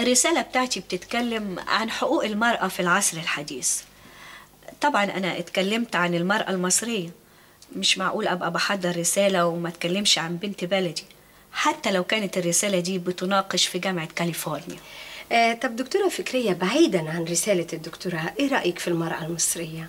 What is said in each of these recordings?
الرسالة بتاعتي بتتكلم عن حقوق المرأة في العصر الحديث طبعا أنا اتكلمت عن المرأة المصرية مش معقول أبقى بحضر رسالة وما اتكلمش عن بنت بلدي حتى لو كانت الرسالة دي بتناقش في جامعة كاليفورنيا آه طب دكتورة فكرية بعيدا عن رسالة الدكتوراه ايه رأيك في المرأة المصرية؟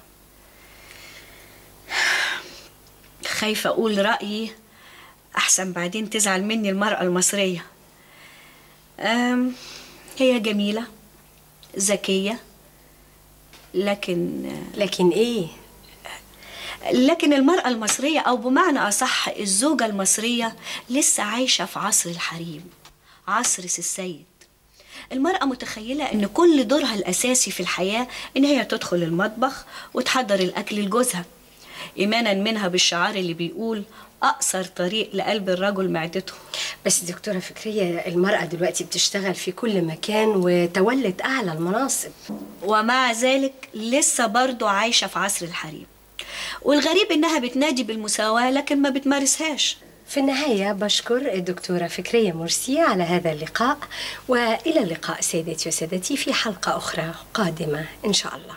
خايفة أقول رأيي أحسن بعدين تزعل مني المرأة المصرية أم هي جميلة ذكية لكن لكن ايه؟ لكن المرأة المصرية أو بمعنى أصح الزوجة المصرية لسه عايشة في عصر الحريم عصر سي السيد المرأة متخيلة إن كل دورها الأساسي في الحياة إن هي تدخل المطبخ وتحضر الأكل لجوزها إيمانا منها بالشعار اللي بيقول أقصر طريق لقلب الرجل معدته بس دكتورة فكرية المرأة دلوقتي بتشتغل في كل مكان وتولت أعلى المناصب ومع ذلك لسه برضه عايشة في عصر الحريم والغريب إنها بتنادي بالمساواة لكن ما بتمارسهاش في النهاية بشكر الدكتورة فكرية مرسي على هذا اللقاء وإلى اللقاء سيدتي وسادتي في حلقة أخرى قادمة إن شاء الله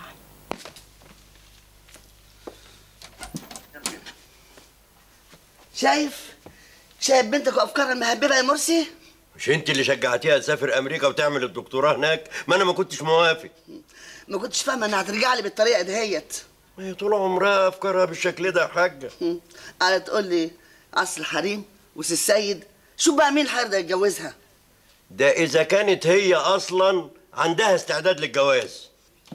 شايف شايف بنتك وافكارها المهببه يا مرسي مش انت اللي شجعتيها تسافر امريكا وتعمل الدكتوراه هناك ما انا ما كنتش موافق ما كنتش فاهمه انها هترجع لي بالطريقه دهيت ما هي طول عمرها افكارها بالشكل ده يا حاجه قاعده تقول لي عصر الحريم وسي السيد شوف بقى مين الحير ده يتجوزها ده اذا كانت هي اصلا عندها استعداد للجواز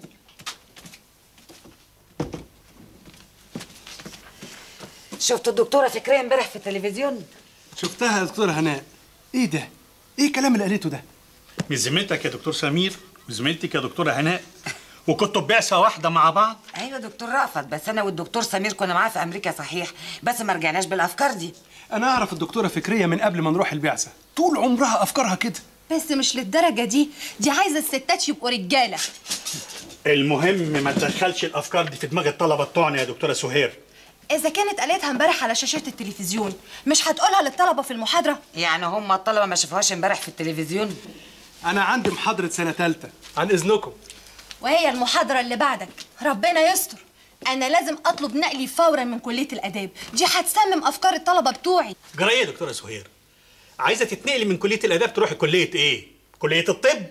شفت الدكتوره فكريه امبارح في التلفزيون شفتها يا دكتور هناء ايه ده ايه الكلام اللي قالته ده من زميلتك يا دكتور سمير وزميلتك يا دكتوره هناء وكنتوا بعثه واحده مع بعض ايوه دكتور رأفت بس انا والدكتور سمير كنا معاه في امريكا صحيح بس ما رجعناش بالافكار دي انا اعرف الدكتوره فكريه من قبل ما نروح البعثه طول عمرها افكارها كده بس مش للدرجة دي دي عايزة الستات يبقوا رجالة المهم ما تدخلش الافكار دي في دماغ الطلبه بتوعنا يا دكتوره سهير إذا كانت قالتها امبارح على شاشة التلفزيون مش هتقولها للطلبة في المحاضرة يعني هم الطلبه ما شافوهاش امبارح في التلفزيون انا عندي محاضره سنه ثالثه عن اذنكم وهي المحاضرة اللي بعدك ربنا يستر أنا لازم أطلب نقلي فورا من كلية الآداب دي هتسمم أفكار الطلبة بتوعي جرايه يا دكتوره سهير عايزه تتنقلي من كليه الاداب تروحي كليه ايه كليه الطب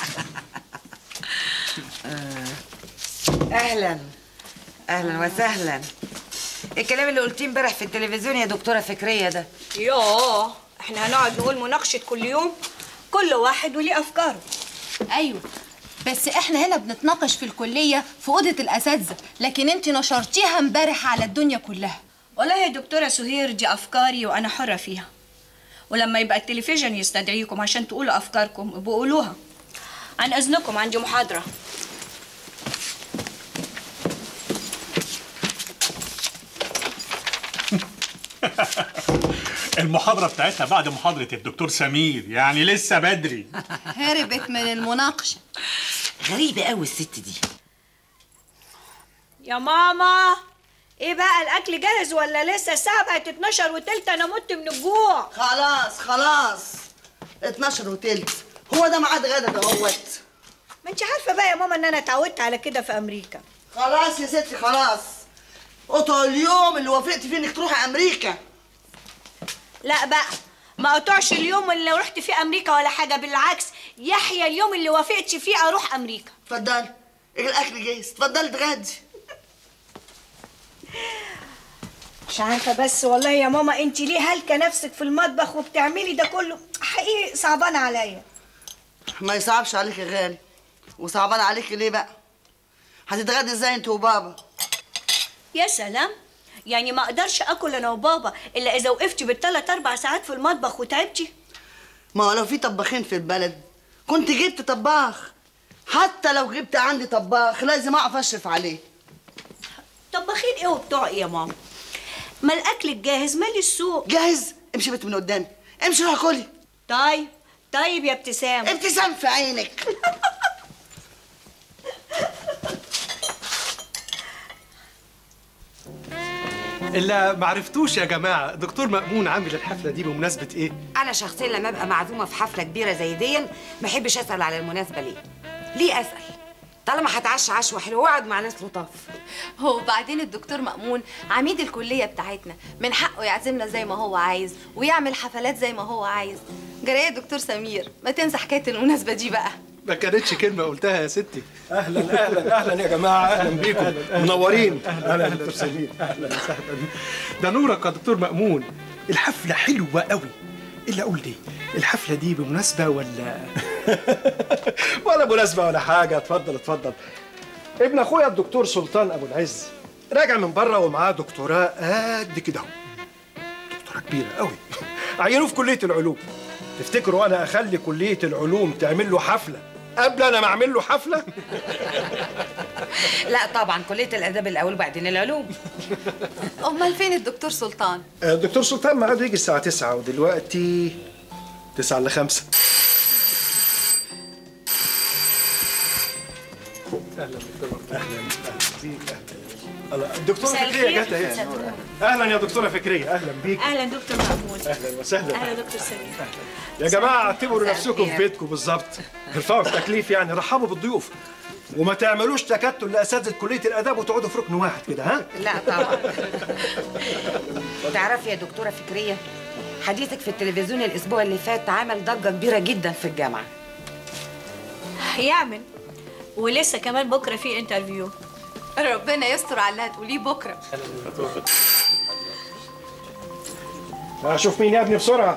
اهلا اهلا وسهلا الكلام اللي قلتيه امبارح في التلفزيون يا دكتوره فكريه ده يوه احنا هنقعد نقول مناقشة كل يوم كل واحد وليه أفكاره أيوة بس احنا هنا بنتناقش في الكلية في أوضة الأساتذة لكن انت نشرتيها امبارح على الدنيا كلها والله يا دكتورة سهير دي أفكاري وأنا حرة فيها ولما يبقى التلفزيون يستدعيكم عشان تقولوا أفكاركم بقولوها عن إذنكم عندي محاضرة المحاضره بتاعتها بعد محاضره الدكتور سمير يعني لسه بدري هربت من المناقشة غريبه قوي الست دي يا ماما ايه بقى الاكل جاهز ولا لسه الساعه بقت 12 وتلت انا مت من الجوع خلاص خلاص 12 وتلت هو ده ميعاد غدا دهوت ما انت عارفه بقى يا ماما ان انا اتعودت على كده في امريكا خلاص يا ستي خلاص قطع اليوم اللي وافقت فيه انك تروحي امريكا لا بقى ما قطعش اليوم اللي رحت فيه امريكا ولا حاجه بالعكس يحيى اليوم اللي وافقت فيه اروح امريكا اتفضلي الاكل جاهز اتفضلي اتغدي مش عارفه بس والله يا ماما انت ليه هلكه نفسك في المطبخ وبتعملي ده كله حقيقي صعبان عليا ما يصعبش عليك يا غالي وصعبان عليك ليه بقى هتتغدي ازاي انت وبابا يا سلام يعني ما اقدرش اكل انا وبابا الا اذا وقفت بالثلاث اربع ساعات في المطبخ وتعبتي ما هو لو في طباخين في البلد كنت جبت طباخ حتى لو جبت عندي طباخ لازم اقف اشرف عليه طباخين ايه وبتوع ايه يا ماما ما الاكل الجاهز مالي السوق جاهز امشي بيت من قدامي امشي روح كلي طيب طيب يا ابتسام ابتسام في عينك الا معرفتوش يا جماعه دكتور مأمون عامل الحفله دي بمناسبه ايه انا شخصيا لما ابقى معزومه في حفله كبيره زي دي ما احبش اسال على المناسبه ليه ليه اسال طالما هتعشى عشوه حلوه واقعد مع ناس لطاف هو بعدين الدكتور مأمون عميد الكلية بتاعتنا من حقه يعزمنا زي ما هو عايز ويعمل حفلات زي ما هو عايز جرايه دكتور سمير ما تنسى حكاية المناسبة دي بقى ما كانتش كلمه قلتها يا ستي اهلا اهلا اهلا يا جماعه اهلا بيكم منورين اهلا دكتور سمير اهلا وسهلا ده نورك يا دكتور مأمون الحفله حلوه قوي الا قول لي الحفله دي بمناسبه ولا ولا مناسبه ولا حاجه اتفضل اتفضل ابن اخويا الدكتور سلطان ابو العز راجع من بره ومعاه دكتوراه قد كده اهو دكتوراه كبيره قوي عينوه في كليه العلوم تفتكروا انا اخلي كليه العلوم تعمل له حفله قبل انا ما اعمل له حفله لا طبعا كليه الاداب الاول وبعدين العلوم امال فين الدكتور سلطان الدكتور سلطان ميعاده يجي الساعه 9 ودلوقتي 9 ل 5 اهلا دكتور اهلا اهلا بيك اهلا الدكتوره مساء فكريه الخير. جت اهي مساء النور. اهلا يا دكتوره فكريه اهلا بيك اهلا دكتور مأمون اهلا وسهلا اهلا دكتور سمير يا جماعه اعتبروا مساء نفسكم في الخير. بيتكم بالظبط ارفعوا التكليف يعني رحبوا بالضيوف وما تعملوش تكتل لاساتذه كليه الاداب وتقعدوا في ركن واحد كده ها لا طبعا تعرفي يا دكتوره فكريه حديثك في التلفزيون الاسبوع اللي فات عمل ضجه كبيره جدا في الجامعه يعمل ولسه كمان بكره في انترفيو ربنا يستر على اللي هتقوليه بكرة اشوف مين يا ابني بسرعه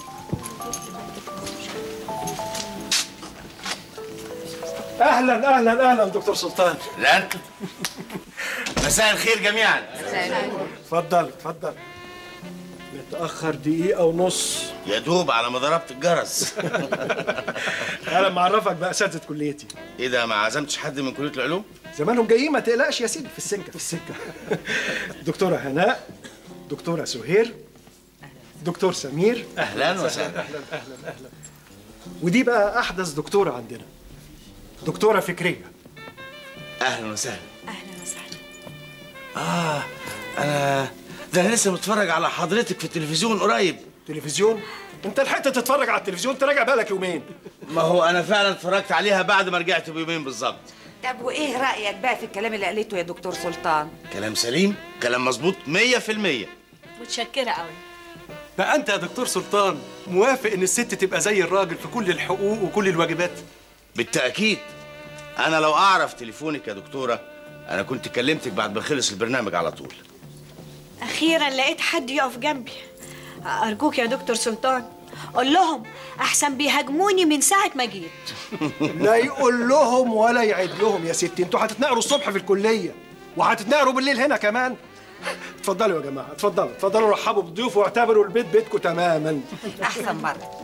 اهلا اهلا اهلا دكتور سلطان لا انت مساء الخير جميعا اتفضل اتفضل متاخر دقيقه ونص يا دوب على ما ضربت الجرس انا معرفك باساتذه كليتي ايه ده ما عزمتش حد من كليه العلوم زمانهم جايين ما تقلقش يا سيدي في السكه في السكه دكتوره هناء دكتوره سهير دكتور سمير اهلا وسهلا اهلا اهلا اهلا ودي بقى احدث دكتوره عندنا دكتوره فكريه اهلا وسهلا اهلا وسهلا اه انا ده انا لسه متفرج على حضرتك في التلفزيون قريب تلفزيون انت لحقت تتفرج على التلفزيون تراجع بالك يومين ما هو انا فعلا اتفرجت عليها بعد ما رجعت بيومين بالظبط طب وايه رايك بقى في الكلام اللي قالته يا دكتور سلطان كلام سليم كلام مظبوط 100% متشكره قوي بقى انت يا دكتور سلطان موافق ان الست تبقى زي الراجل في كل الحقوق وكل الواجبات بالتاكيد انا لو اعرف تليفونك يا دكتوره انا كنت كلمتك بعد ما خلص البرنامج على طول اخيرا لقيت حد يقف جنبي ارجوك يا دكتور سلطان قول لهم احسن بيهاجموني من ساعه ما جيت لا يقول لهم ولا يعد لهم يا ستي انتوا هتتناقروا الصبح في الكليه وهتتناقروا بالليل هنا كمان اتفضلوا يا جماعه اتفضلوا اتفضلوا رحبوا بالضيوف واعتبروا البيت بيتكم تماما احسن مره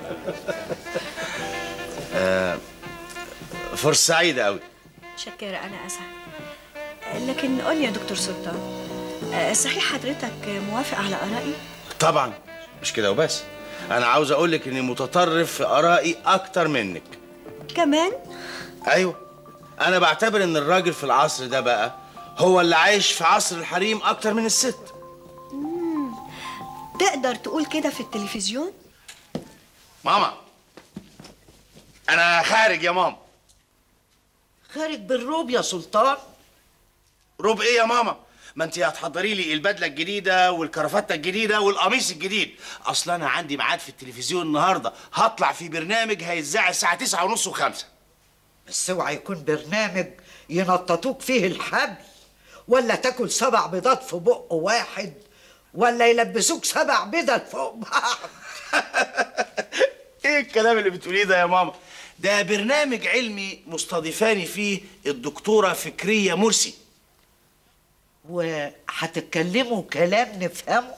فرصه سعيده قوي متشكره انا اسعد لكن قول لي يا دكتور سلطان آه، صحيح حضرتك موافق على ارائي طبعا مش كده وبس انا عاوز اقول لك اني متطرف في ارائي اكتر منك كمان ايوه انا بعتبر ان الراجل في العصر ده بقى هو اللي عايش في عصر الحريم اكتر من الست تقدر تقول كده في التلفزيون ماما انا خارج يا ماما خارج بالروب يا سلطان روب ايه يا ماما ما انت هتحضري لي البدله الجديده والكرافته الجديده والقميص الجديد اصلا انا عندي ميعاد في التلفزيون النهارده هطلع في برنامج هيتذاع الساعه 9 ونص وخمسة بس اوعى يكون برنامج ينططوك فيه الحبل ولا تاكل سبع بيضات في بق واحد ولا يلبسوك سبع بدل فوق بعض ايه الكلام اللي بتقوليه ده يا ماما ده برنامج علمي مستضيفاني فيه الدكتوره فكريه مرسي وهتتكلموا كلام نفهمه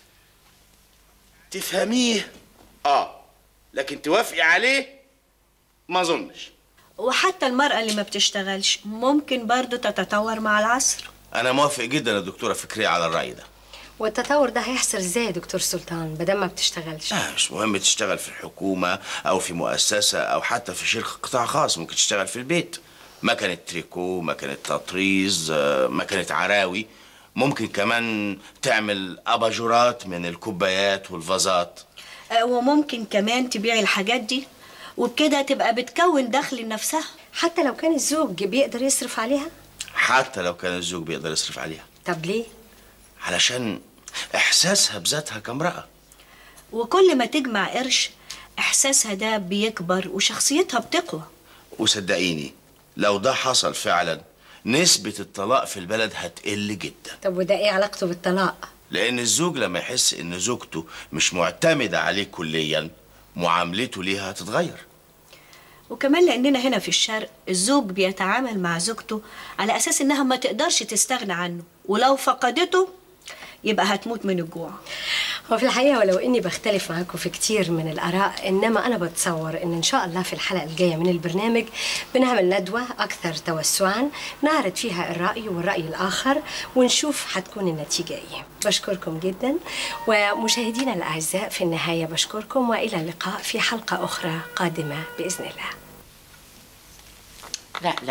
تفهميه اه لكن توافقي عليه ما اظنش وحتى المرأة اللي ما بتشتغلش ممكن برضو تتطور مع العصر انا موافق جدا يا دكتوره فكريه على الراي ده والتطور ده هيحصل ازاي يا دكتور سلطان بدل ما بتشتغلش آه مش مهم تشتغل في الحكومة أو في مؤسسة أو حتى في شركة قطاع خاص ممكن تشتغل في البيت مكنة تريكو مكنة تطريز آه، مكنة عراوي ممكن كمان تعمل اباجورات من الكوبايات والفازات آه، وممكن كمان تبيع الحاجات دي وبكده تبقى بتكون دخل لنفسها حتى لو كان الزوج بيقدر يصرف عليها حتى لو كان الزوج بيقدر يصرف عليها طب ليه علشان احساسها بذاتها كامرأة وكل ما تجمع قرش احساسها ده بيكبر وشخصيتها بتقوى وصدقيني لو ده حصل فعلا نسبة الطلاق في البلد هتقل جدا طب وده ايه علاقته بالطلاق لأن الزوج لما يحس إن زوجته مش معتمدة عليه كليا معاملته ليها هتتغير وكمان لاننا هنا في الشرق الزوج بيتعامل مع زوجته على اساس انها ما تقدرش تستغنى عنه ولو فقدته يبقى هتموت من الجوع وفي الحقيقة ولو إني بختلف معاكم في كتير من الآراء إنما أنا بتصور إن إن شاء الله في الحلقة الجاية من البرنامج بنعمل ندوة أكثر توسعا نعرض فيها الرأي والرأي الآخر ونشوف حتكون النتيجة إيه بشكركم جدا ومشاهدينا الأعزاء في النهاية بشكركم وإلى اللقاء في حلقة أخرى قادمة بإذن الله لا لا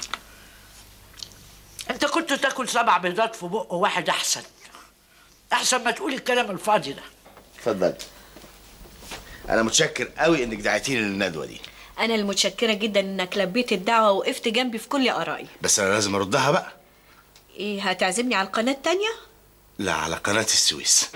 انت كنت تاكل سبع بيضات في بق واحد احسن احسن ما تقول الكلام الفاضي ده اتفضل أنا متشكر قوي إنك دعيتيني للندوة دي انا المتشكره جدا انك لبيت الدعوه ووقفت جنبي في كل ارائي بس أنا لازم أردها بقى ايه هتعزمني على القناه التانية لا على قناة السويس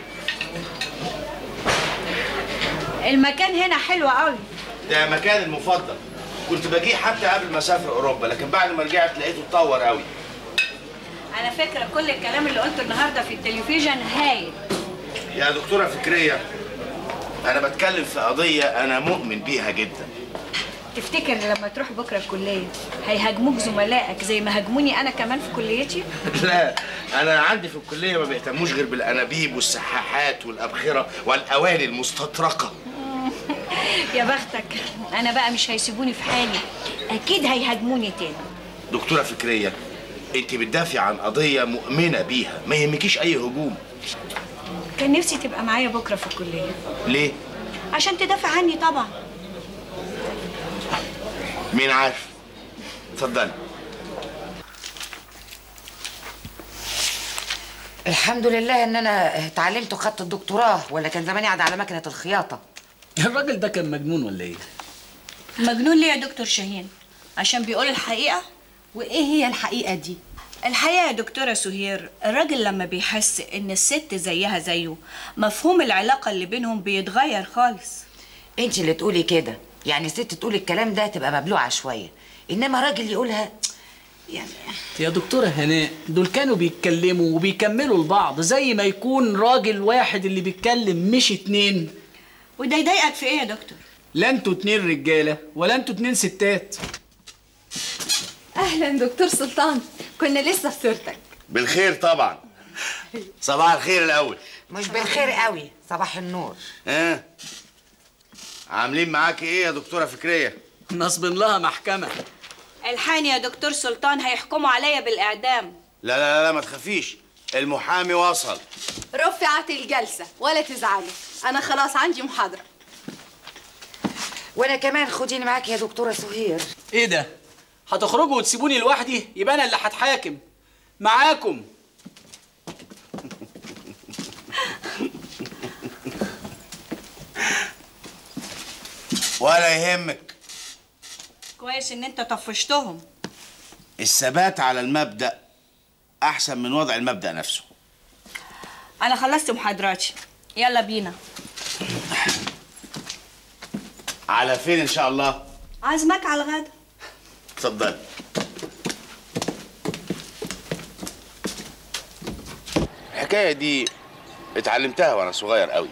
المكان هنا حلو قوي ده مكاني المفضل كنت باجي حتى قبل ما اسافر اوروبا لكن بعد ما رجعت لقيته اتطور قوي على فكره كل الكلام اللي قلته النهارده في التلفزيون هايل يا دكتوره فكريه انا بتكلم في قضيه انا مؤمن بيها جدا تفتكر لما تروح بكره الكليه هيهاجموك زملائك زي ما هاجموني انا كمان في كليتي لا انا عندي في الكليه ما بيهتموش غير بالانابيب والسحاحات والابخره والاواني المستطرقه يا بختك انا بقى مش هيسيبوني في حالي اكيد هيهاجموني تاني دكتوره فكريه انت بتدافع عن قضيه مؤمنه بيها ما يهمكيش اي هجوم كان نفسي تبقى معايا بكره في الكليه ليه عشان تدافع عني طبعا مين عارف اتفضلي الحمد لله ان انا اتعلمت وخدت الدكتوراه ولا كان زماني قاعده على مكنه الخياطه الراجل ده كان مجنون ولا ايه؟ مجنون ليه يا دكتور شاهين عشان بيقول الحقيقه وايه هي الحقيقه دي الحقيقه يا دكتوره سهير الراجل لما بيحس ان الست زيها زيه مفهوم العلاقه اللي بينهم بيتغير خالص انت اللي تقولي كده يعني ست تقول الكلام ده تبقى مبلوعه شويه انما راجل يقولها يعني يا دكتورة هناء دول كانوا بيتكلموا وبيكملوا لبعض زي ما يكون راجل واحد اللي بيتكلم مش اتنين وده يضايقك في ايه يا دكتور لا انتوا اتنين رجالة ولا انتوا اتنين ستات اهلا دكتور سلطان كنا لسه في سيرتك بالخير طبعا صباح الخير الاول مش بالخير قوي صباح النور ها عاملين معاكي ايه يا دكتوره فكريه نصبن لها محكمة الحاني يا دكتور سلطان هيحكموا عليا بالاعدام لا لا لا, لا ما تخافيش المحامي وصل رفعت الجلسه ولا تزعلي انا خلاص عندي محاضره وانا كمان خديني معاكي يا دكتوره سهير ايه ده؟ هتخرجوا وتسيبوني لوحدي يبقى انا اللي هتحاكم معاكم ولا يهمك كويس ان انت طفشتهم الثبات على المبدا احسن من وضع المبدا نفسه انا خلصت محاضراتي يلا بينا على فين ان شاء الله عازمك على الغدا اتفضل الحكايه دي اتعلمتها وانا صغير قوي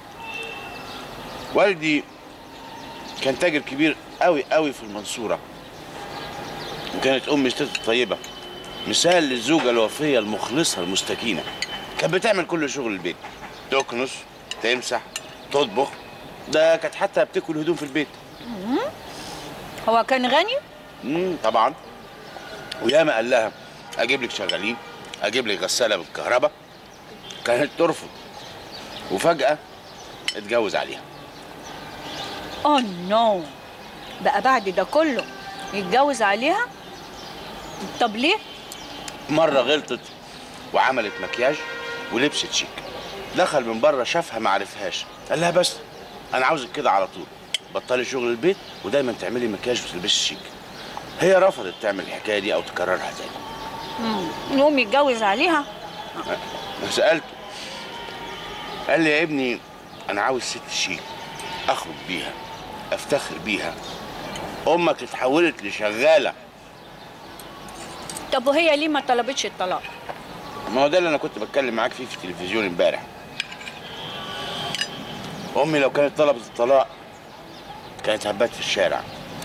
والدي كان تاجر كبير قوي قوي في المنصوره وكانت امي ست طيبه مثال للزوجه الوفيه المخلصه المستكينه كانت بتعمل كل شغل البيت تكنس تمسح تطبخ ده كانت حتى بتاكل هدوم في البيت هو كان غني امم طبعا وياما قال لها اجيب لك شغالين اجيب لك غساله بالكهرباء كانت ترفض وفجاه اتجوز عليها اوه نو بقى بعد ده كله يتجوز عليها طب ليه مره غلطت وعملت مكياج ولبست شيك دخل من بره شافها ما عرفهاش قال لها بس انا عاوزك كده على طول بطلي شغل البيت ودايما تعملي مكياج وتلبسي شيك هي رفضت تعمل الحكايه دي او تكررها تاني نقوم يتجوز عليها أنا سالته قال لي يا ابني انا عاوز ست شيك اخرج بيها افتخر بيها امك اتحولت لشغاله طب وهي ليه ما طلبتش الطلاق ما هو ده اللي انا كنت بتكلم معاك فيه في التلفزيون امبارح امي لو كانت طلبت الطلاق كانت هبات في الشارع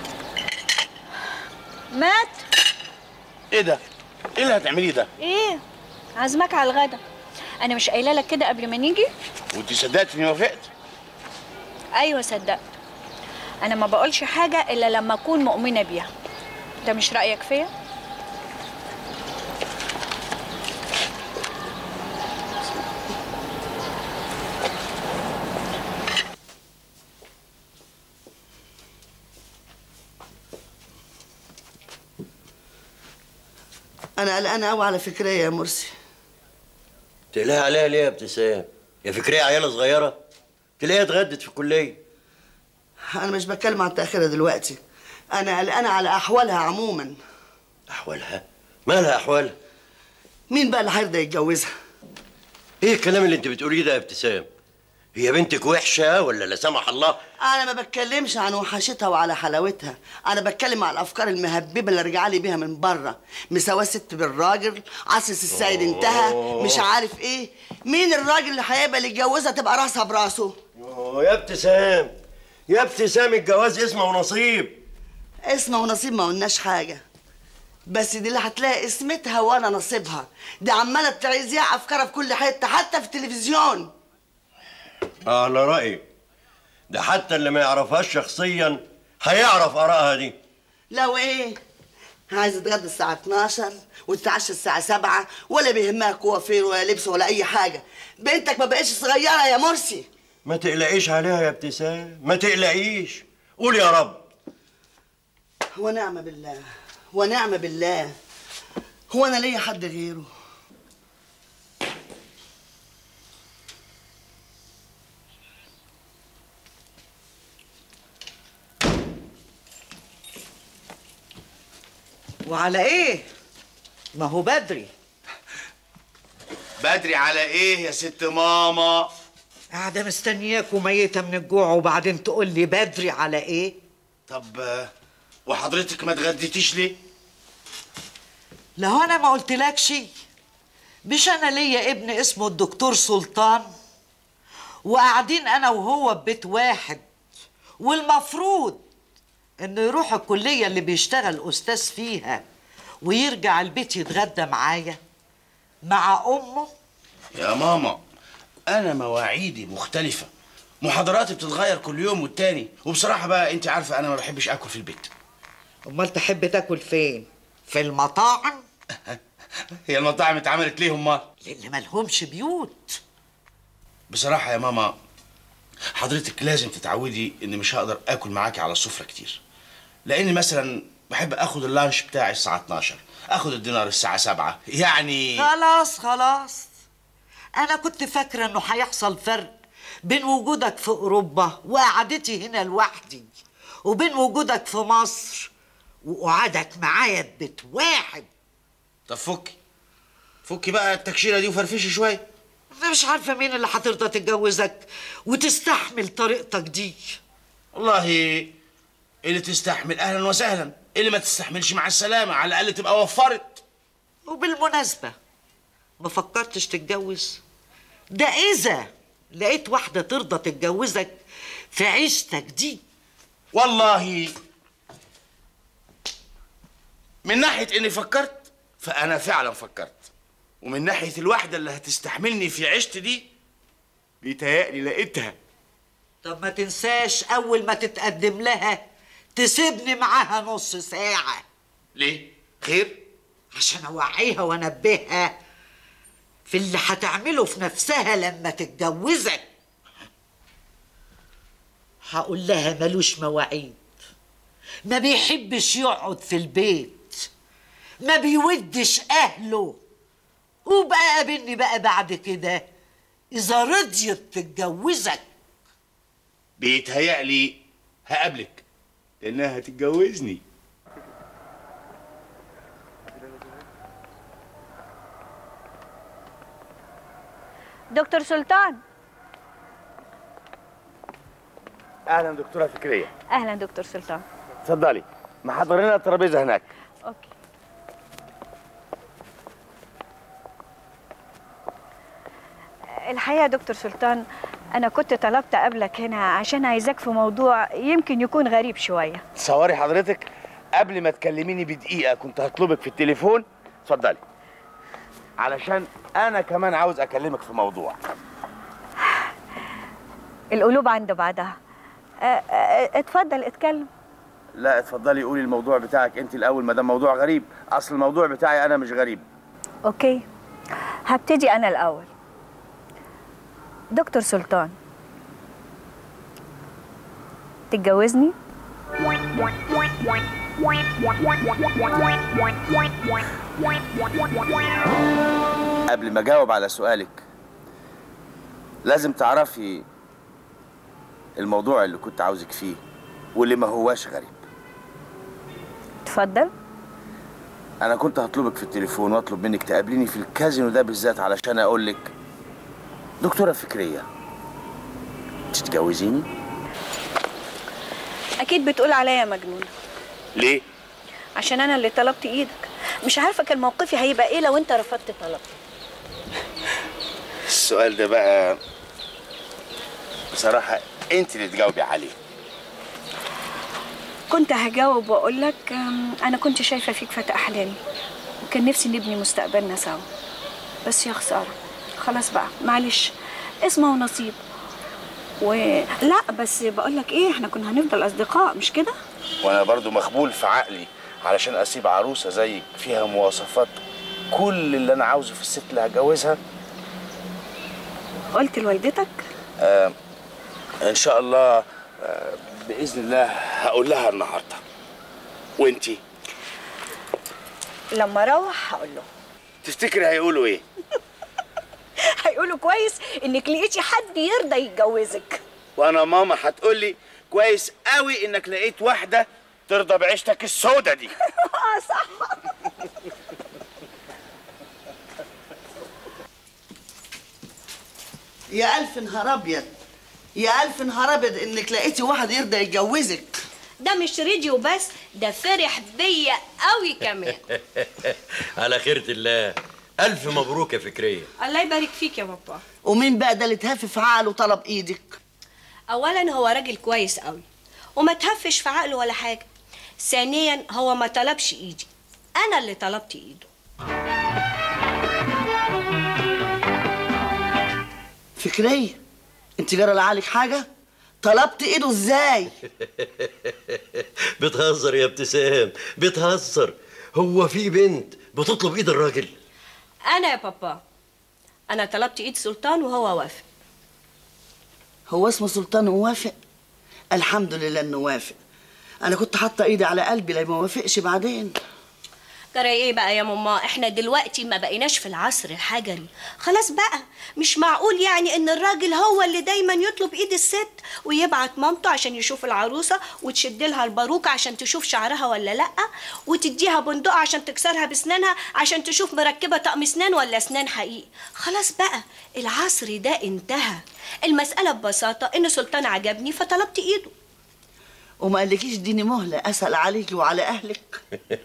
مات ايه ده ايه اللي هتعمليه ده ايه عازمك على الغدا انا مش قايله لك كده قبل ما نيجي وانت صدقت اني وافقت ايوه صدقت انا ما بقولش حاجه الا لما اكون مؤمنه بيها ده مش رايك فيا انا قلقانه قوي على فكريه يا مرسي تقلقها عليها ليه يا ابتسام يا فكرية عيالة صغيرة تلاقيها اتغدت في الكلية انا مش بتكلم عن تاخيرها دلوقتي انا قلقانه على احوالها عموما أحوالها مالها أحوالها مين بقى اللي هيرضى يتجوزها إيه الكلام اللي أنت بتقوليه ده يا ابتسام هي بنتك وحشة ولا لا سمح الله انا ما بتكلمش عن وحشتها وعلى حلاوتها انا بتكلم على الافكار المهببه اللي رجع لي بيها من بره مساواه ست بالراجل عسس السيد انتهى مش عارف ايه مين الراجل اللي هيقبل يتجوزها تبقى راسها براسه أوه، يا ابتسام يا ابتسام الجواز اسمه ونصيب اسمه ونصيب ما قلناش حاجه بس دي اللي هتلاقي اسمتها وانا نصيبها دي عماله تعيزيها افكارها في كل حته حتى في التلفزيون اه على رأيي ده حتى اللي ما يعرفهاش شخصيا هيعرف آرائها دي لو ايه عايزه تتغدى الساعة 12 وتتعشى الساعة 7 ولا بيهمها كوافير ولا لبس ولا أي حاجة بنتك ما بقتش صغيرة يا مرسي ما تقلقيش عليها يا ابتسام ما تقلقيش قول يا رب ونعم بالله ونعم بالله هو أنا ليا حد غيره وعلى ايه ما هو بدري بدري على ايه يا ست ماما قاعده مستنياك وميته من الجوع وبعدين تقول لي بدري على ايه طب آه، وحضرتك ما اتغديتيش ليه لو انا ما قلتلكش مش انا ليا ابن اسمه الدكتور سلطان وقاعدين انا وهو في بيت واحد والمفروض انه يروح الكليه اللي بيشتغل استاذ فيها ويرجع البيت يتغدى معايا مع امه يا ماما انا مواعيدي مختلفه محاضراتي بتتغير كل يوم والتاني وبصراحه بقى انت عارفه انا ما بحبش اكل في البيت امال تحب تاكل فين في المطاعم هي المطاعم اتعملت ليه امال اللي ملهمش بيوت بصراحه يا ماما حضرتك لازم تتعودي ان مش هقدر اكل معاكي على السفره كتير لاني مثلا بحب اخد اللانش بتاعي الساعه 12 اخد الدينار الساعه 7 يعني خلاص خلاص انا كنت فاكره انه هيحصل فرق بين وجودك في اوروبا وقعدتي هنا لوحدي وبين وجودك في مصر وقعدك معايا في بيت واحد طب فكي فكي بقى التكشيره دي وفرفشي شويه انا مش عارفه مين اللي هترضى تتجوزك وتستحمل طريقتك دي والله اللي تستحمل اهلا وسهلا اللي ما تستحملش مع السلامه على الاقل تبقى وفرت وبالمناسبه ما فكرتش تتجوز ده اذا لقيت واحده ترضى تتجوزك في عيشتك دي والله من ناحيه اني فكرت فانا فعلا فكرت ومن ناحيه الواحده اللي هتستحملني في عيشتي دي بيتهيألي لقيتها طب ما تنساش اول ما تتقدم لها تسيبني معاها نص ساعه ليه خير عشان اوعيها وانبهها في اللي هتعمله في نفسها لما تتجوزك هقول لها ملوش مواعيد ما بيحبش يقعد في البيت ما بيودش اهله وبقى قابلني بقى بعد كده اذا رضيت تتجوزك بيتهيألي هقابلك لانها هتتجوزني دكتور سلطان اهلا دكتوره فكريه اهلا دكتور سلطان اتفضلي محضر لنا الترابيزه هناك اوكي الحقيقه يا دكتور سلطان انا كنت طلبت اقابلك هنا عشان عايزاك في موضوع يمكن يكون غريب شويه تصوري حضرتك قبل ما تكلميني بدقيقه كنت هطلبك في التليفون اتفضلي علشان انا كمان عاوز اكلمك في موضوع القلوب عند بعضها أ- أ- اتفضل اتكلم لا اتفضلي قولي الموضوع بتاعك انت الاول ما دام موضوع غريب اصل الموضوع بتاعي انا مش غريب اوكي هبتدي انا الاول دكتور سلطان تتجوزني قبل ما اجاوب على سؤالك لازم تعرفي الموضوع اللي كنت عاوزك فيه واللي ما هواش غريب اتفضل انا كنت هطلبك في التليفون واطلب منك تقابليني في الكازينو ده بالذات علشان اقول لك دكتوره فكريه تتجوزيني اكيد بتقول عليا مجنونه ليه عشان انا اللي طلبت ايدك مش عارفه كان موقفي هيبقى ايه لو انت رفضت طلبي السؤال ده بقى بصراحه انت اللي تجاوبي عليه كنت هجاوب واقول لك أم، انا كنت شايفه فيك فتى احلامي وكان نفسي نبني مستقبلنا سوا بس يا خساره خلاص بقى معلش اسمه ونصيب ولا بس بقول لك ايه احنا كنا هنفضل اصدقاء مش كده وانا برضو مخبول في عقلي علشان اسيب عروسه زيك فيها مواصفات كل اللي انا عاوزه في الست اللي هتجوزها قلت لوالدتك آه ان شاء الله آه باذن الله هقول لها النهارده وانتي لما اروح هقول له تفتكري هيقولوا ايه هيقولوا كويس انك لقيتي حد يرضى يتجوزك وانا ماما هتقول لي كويس قوي انك لقيت واحده ترضى بعيشتك السودة دي اه صح يا ألف نهار أبيض يا ألف نهار أبيض إنك لقيتي واحد يرضى يتجوزك ده مش راديو بس ده فرح بيا قوي كمان على خيرة الله ألف مبروك يا فكرية الله يبارك فيك يا بابا ومين بقى ده اللي اتهف في عقله وطلب إيدك اولا هو راجل كويس قوي وما تهفش في عقله ولا حاجه ثانيا هو ما طلبش ايدي انا اللي طلبت ايده فكرية أنت جرى لعقلك حاجة طلبت إيده إزاي بتهزر يا ابتسام بتهزر هو في بنت بتطلب ايد الراجل انا يا بابا انا طلبت ايد سلطان وهو وافق هو اسمه سلطان ووافق الحمد لله إنه وافق أنا كنت حاطة إيدي على قلبي لما ما وافقش بعدين ترى ايه بقى يا ماما احنا دلوقتي ما بقيناش في العصر الحجري خلاص بقى مش معقول يعني ان الراجل هو اللي دايما يطلب ايد الست ويبعت مامته عشان يشوف العروسه وتشد لها الباروكه عشان تشوف شعرها ولا لا وتديها بندقه عشان تكسرها بسنانها عشان تشوف مركبه طقم اسنان ولا اسنان حقيقي خلاص بقى العصر ده انتهى المساله ببساطه ان سلطان عجبني فطلبت ايده وما قالكيش اديني مهلة أسأل عليكي وعلى أهلك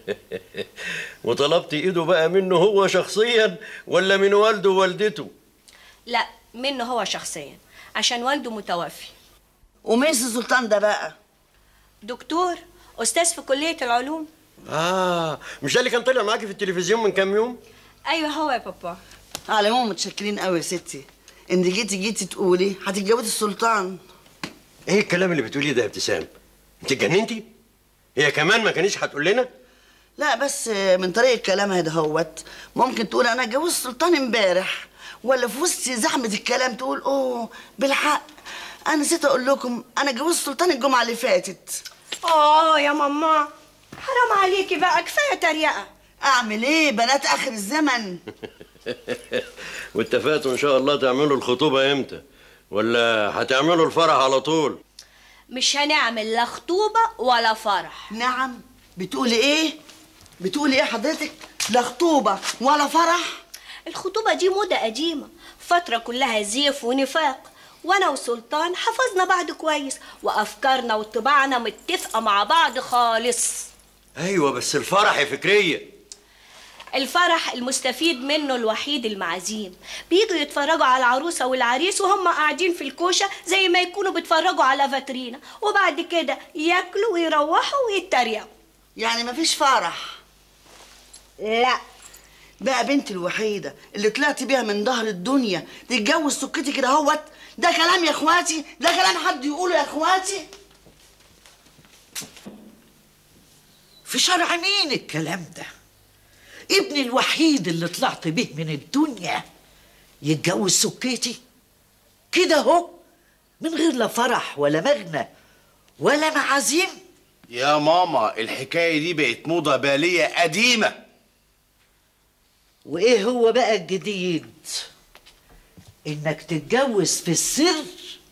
وطلبت ايده بقى منه هو شخصيا ولا من والده ووالدته لا منه هو شخصيا عشان والده متوفي ومين سي سلطان ده بقى دكتور استاذ في كليه العلوم اه مش ده اللي كان طالع معاكي في التلفزيون من كام يوم ايوه هو يا بابا على العموم متشكرين قوي يا ستي ان جيتي جيتي تقولي هتتجوزي السلطان ايه الكلام اللي بتقوليه ده يا ابتسام انت اتجننتي هي كمان ما كانتش هتقول لنا لا بس من طريقة كلامها دهوت ممكن تقول انا اتجوزت السلطان امبارح ولا في وسط زحمة الكلام تقول اوه بالحق انا نسيت اقول لكم انا اتجوزت السلطان الجمعة اللي فاتت اه يا ماما حرام عليكي بقى كفايه تريقه اعمل ايه بنات اخر الزمن واتفقتوا ان شاء الله تعملوا الخطوبه امتى ولا هتعملوا الفرح على طول مش هنعمل لا خطوبة ولا فرح نعم بتقولي ايه بتقولي ايه حضرتك لا خطوبه ولا فرح الخطوبة دي موضة قديمة فترة كلها زيف ونفاق وانا وسلطان حفظنا بعض كويس وافكارنا وطباعنا متفقة مع بعض خالص ايوه بس الفرح فكريه الفرح المستفيد منه الوحيد المعازيم بيجوا يتفرجوا على العروسة والعريس وهم قاعدين في الكوشة زي ما يكونوا بيتفرجوا على فاترينا وبعد كده ياكلوا ويروحوا ويتريقوا يعني مفيش فرح لا بقى بنتي الوحيدة اللي طلعت بيها من ظهر الدنيا تتجوز سكتي كده اهوت ده كلام يا اخواتي ده كلام حد يقوله يا اخواتي في شرع مين الكلام ده ابني الوحيد اللي طلعت به من الدنيا يتجوز سكيتي كده اهو من غير لا فرح ولا مغنى ولا معازيم يا ماما الحكايه دي بقت موضه باليه قديمه وايه هو بقى الجديد انك تتجوز في السر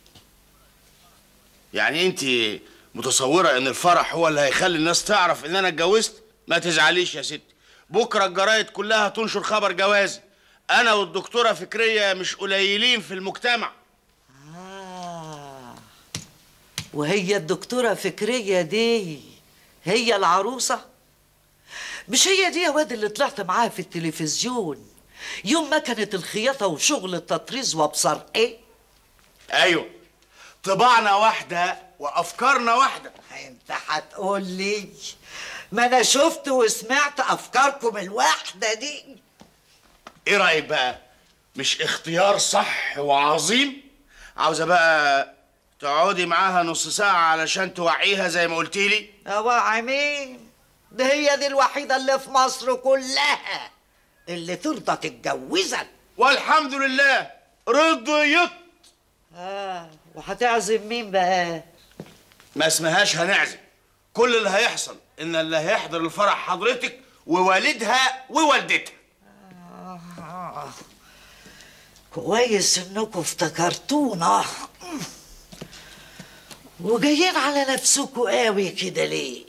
يعني انت متصوره ان الفرح هو اللي هيخلي الناس تعرف ان انا اتجوزت ما تزعليش يا ستي بكره الجرايد كلها تنشر خبر جوازي انا والدكتوره فكريه مش قليلين في المجتمع آه. وهي الدكتورة فكرية دي هي العروسة مش هي دي يا واد اللي طلعت معاها في التلفزيون يوم ما كانت الخياطة وشغل التطريز وابصر ايه ايوه طباعنا واحده وافكارنا واحده انت هتقول لي ما انا شفت وسمعت افكاركم الواحدة دي ايه رايك بقى مش اختيار صح وعظيم عاوزه بقى تقعدي معاها نص ساعه علشان توعيها زي ما قلتي لي اوعى مين ده هي دي الوحيدة اللي في مصر كلها اللي ترضى تتجوزك والحمد لله رضيت اه وهتعزم مين بقى ما اسمهاش هنعزم كل اللي هيحصل ان اللي هيحضر الفرح حضرتك ووالدها ووالدتها آه. كويس انكم افتكرتونا وجايين على نفسكم قوي كده ليه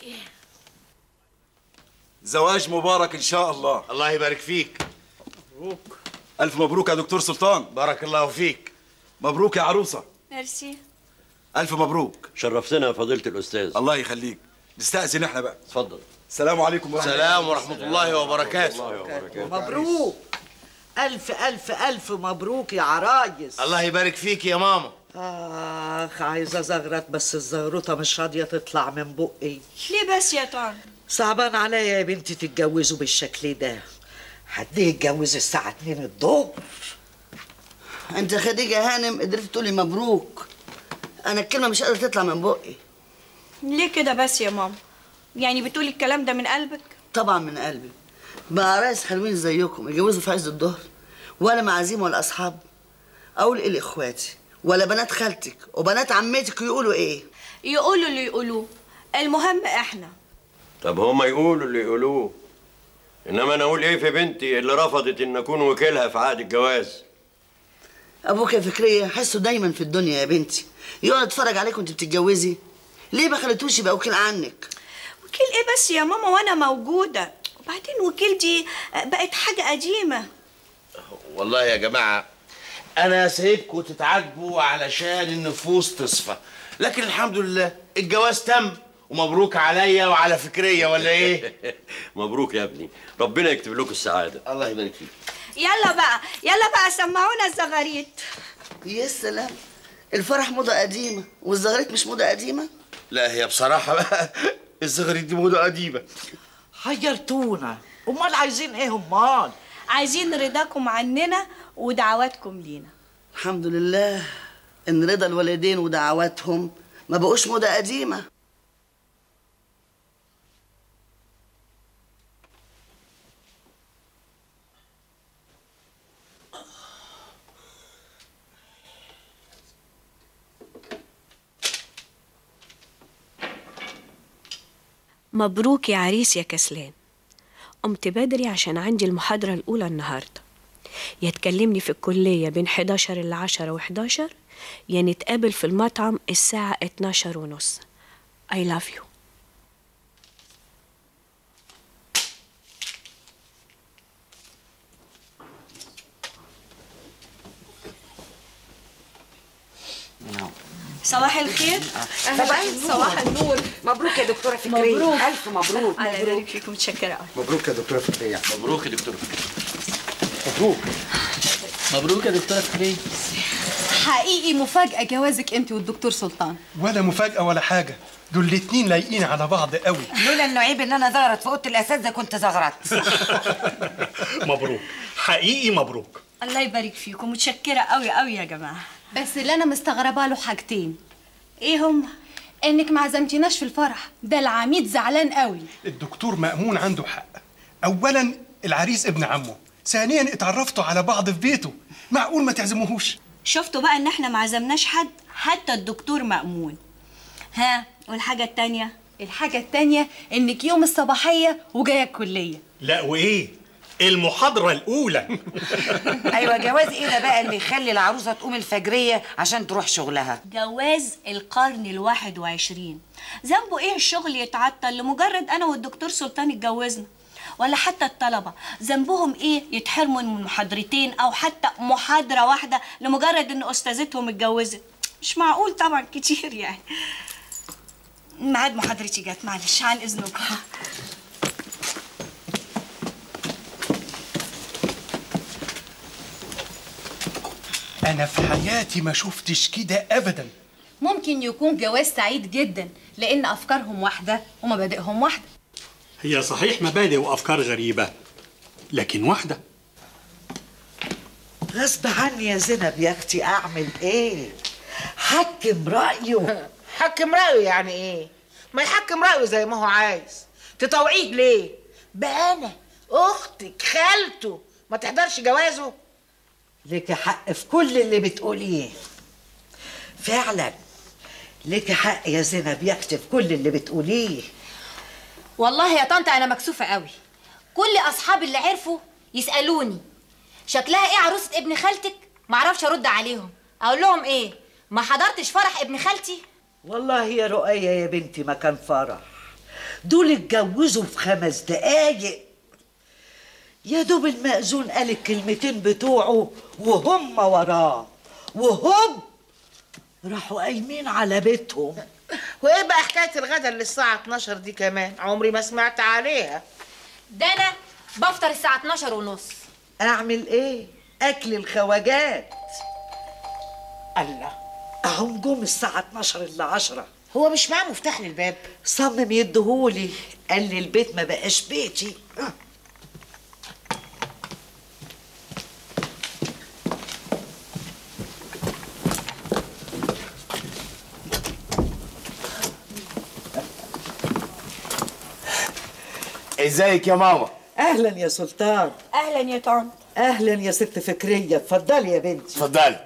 زواج مبارك ان شاء الله الله يبارك فيك مبروك الف مبروك يا دكتور سلطان بارك الله فيك مبروك يا عروسه ميرسي الف مبروك شرفتنا يا فضيله الاستاذ الله يخليك نستأذن احنا بقى اتفضل السلام عليكم ورحمه سلام ورحمه الله وبركاته مبروك ألف ألف ألف مبروك يا عرايس الله يبارك فيك يا ماما آخ عايزة زغرت بس الزغرطة مش راضية تطلع من بقي ليه بس يا طارق صعبان عليا يا بنتي تتجوزوا بالشكل ده حد يتجوز الساعة 2 الظهر انت خديجه هانم قدرت تقولي مبروك انا الكلمه مش قادره تطلع من بقي ليه كده بس يا ماما يعني بتقولي الكلام ده من قلبك طبعا من قلبي بقى عرايس حلوين زيكم يتجوزوا في عز الظهر ولا معازيم ولا اصحاب اقول ايه لاخواتي ولا بنات خالتك وبنات عمتك يقولوا ايه يقولوا اللي يقولوه المهم احنا طب هما يقولوا اللي يقولوه انما انا اقول ايه في بنتي اللي رفضت ان اكون وكيلها في عقد الجواز ابوك يا فكريه حسه دايما في الدنيا يا بنتي يقعد يتفرج عليك وانت بتتجوزي ليه ما خليتوش يبقى وكيل عنك وكيل ايه بس يا ماما وانا موجوده وبعدين وكيل دي بقت حاجه قديمه والله يا جماعه انا سايبكم تتعاتبوا علشان النفوس تصفى لكن الحمد لله الجواز تم ومبروك عليا وعلى فكريه ولا ايه مبروك يا ابني ربنا يكتب لكم السعاده الله يبارك فيك يلا بقى يلا بقى سمعونا الزغاريت يا سلام الفرح موضه قديمه والزغاريت مش موضه قديمه لا هي بصراحه بقى الزغريت دي موضه قديمه حيرتونا امال عايزين ايه امال عايزين رضاكم عننا ودعواتكم لينا الحمد لله ان رضا الوالدين ودعواتهم ما بقوش موضه قديمه مبروك يا عريس يا كسلان قمت بدري عشان عندي المحاضرة الأولى النهاردة يا تكلمني في الكلية بين 11 ل 10 و11 يا نتقابل في المطعم الساعة 12 ونص I love you صباح الخير صباح النور صباح النور مبروك يا دكتوره فكريه مبروك. الف مبروك الله يبارك فيكم متشكرة قوي مبروك يا دكتوره فكريه مبروك يا دكتور مبروك مبروك يا دكتوره فكريه حقيقي مفاجأة جوازك انت والدكتور سلطان ولا مفاجأة ولا حاجة دول الاتنين لايقين على بعض قوي لولا انه عيب ان انا زغرت في اوضه الاساتذه كنت زغرت مبروك حقيقي مبروك الله يبارك فيكم متشكرة قوي قوي يا جماعة بس اللي انا مستغربه له حاجتين ايه هم انك ما عزمتيناش في الفرح ده العميد زعلان قوي الدكتور مأمون عنده حق أولا العريس ابن عمه ثانيا اتعرفتوا على بعض في بيته معقول ما تعزموهوش شفتوا بقى ان احنا ما عزمناش حد حتى الدكتور مأمون ها والحاجة التانية الحاجة التانية انك يوم الصباحية وجاية الكلية لا وايه المحاضرة الأولى ايوه جواز ايه ده بقى اللي يخلي العروسه تقوم الفجريه عشان تروح شغلها جواز القرن الواحد وعشرين ذنبه ايه الشغل يتعطل لمجرد انا والدكتور سلطان اتجوزنا ولا حتى الطلبة ذنبهم ايه يتحرموا من محاضرتين او حتى محاضرة واحدة لمجرد ان استاذتهم اتجوزت مش معقول طبعا كتير يعني ميعاد محاضرتي جت معلش عن اذنكم أنا في حياتي ما شفتش كده أبدا ممكن يكون جواز سعيد جدا لان افكارهم واحدة ومبادئهم واحدة هي صحيح مبادئ وأفكار غريبة لكن واحدة غصب عني يا زينب يا اختي اعمل ايه حكم رايه حكم رأيه يعني ايه؟ ما يحكم رأيه زي ما هو عايز تطوعيه ليه؟ بقى انا اختك خالته ما تحضرش جوازه لك حق في كل اللي بتقوليه فعلا لك حق يا زينب يا اختي في كل اللي بتقوليه والله يا طنط انا مكسوفه قوي كل اصحابي اللي عرفوا يسالوني شكلها ايه عروسه ابن خالتك معرفش ارد عليهم اقول لهم ايه ما حضرتش فرح ابن خالتي والله يا رؤية يا بنتي ما كان فرح دول اتجوزوا في خمس دقايق يا دوب المأذون قال الكلمتين بتوعه وهم وراه وهم راحوا قايمين على بيتهم وايه بقى حكايه الغدا اللي الساعه 12 دي كمان عمري ما سمعت عليها ده انا بفطر الساعه 12 ونص اعمل ايه اكل الخواجات الله اهم جم الساعة 12 الا 10 هو مش معاه مفتاح للباب صمم يديهولي قال لي البيت ما بقاش بيتي ازيك يا ماما اهلا يا سلطان اهلا يا طنط اهلا يا ست فكريه اتفضلي يا بنتي اتفضلي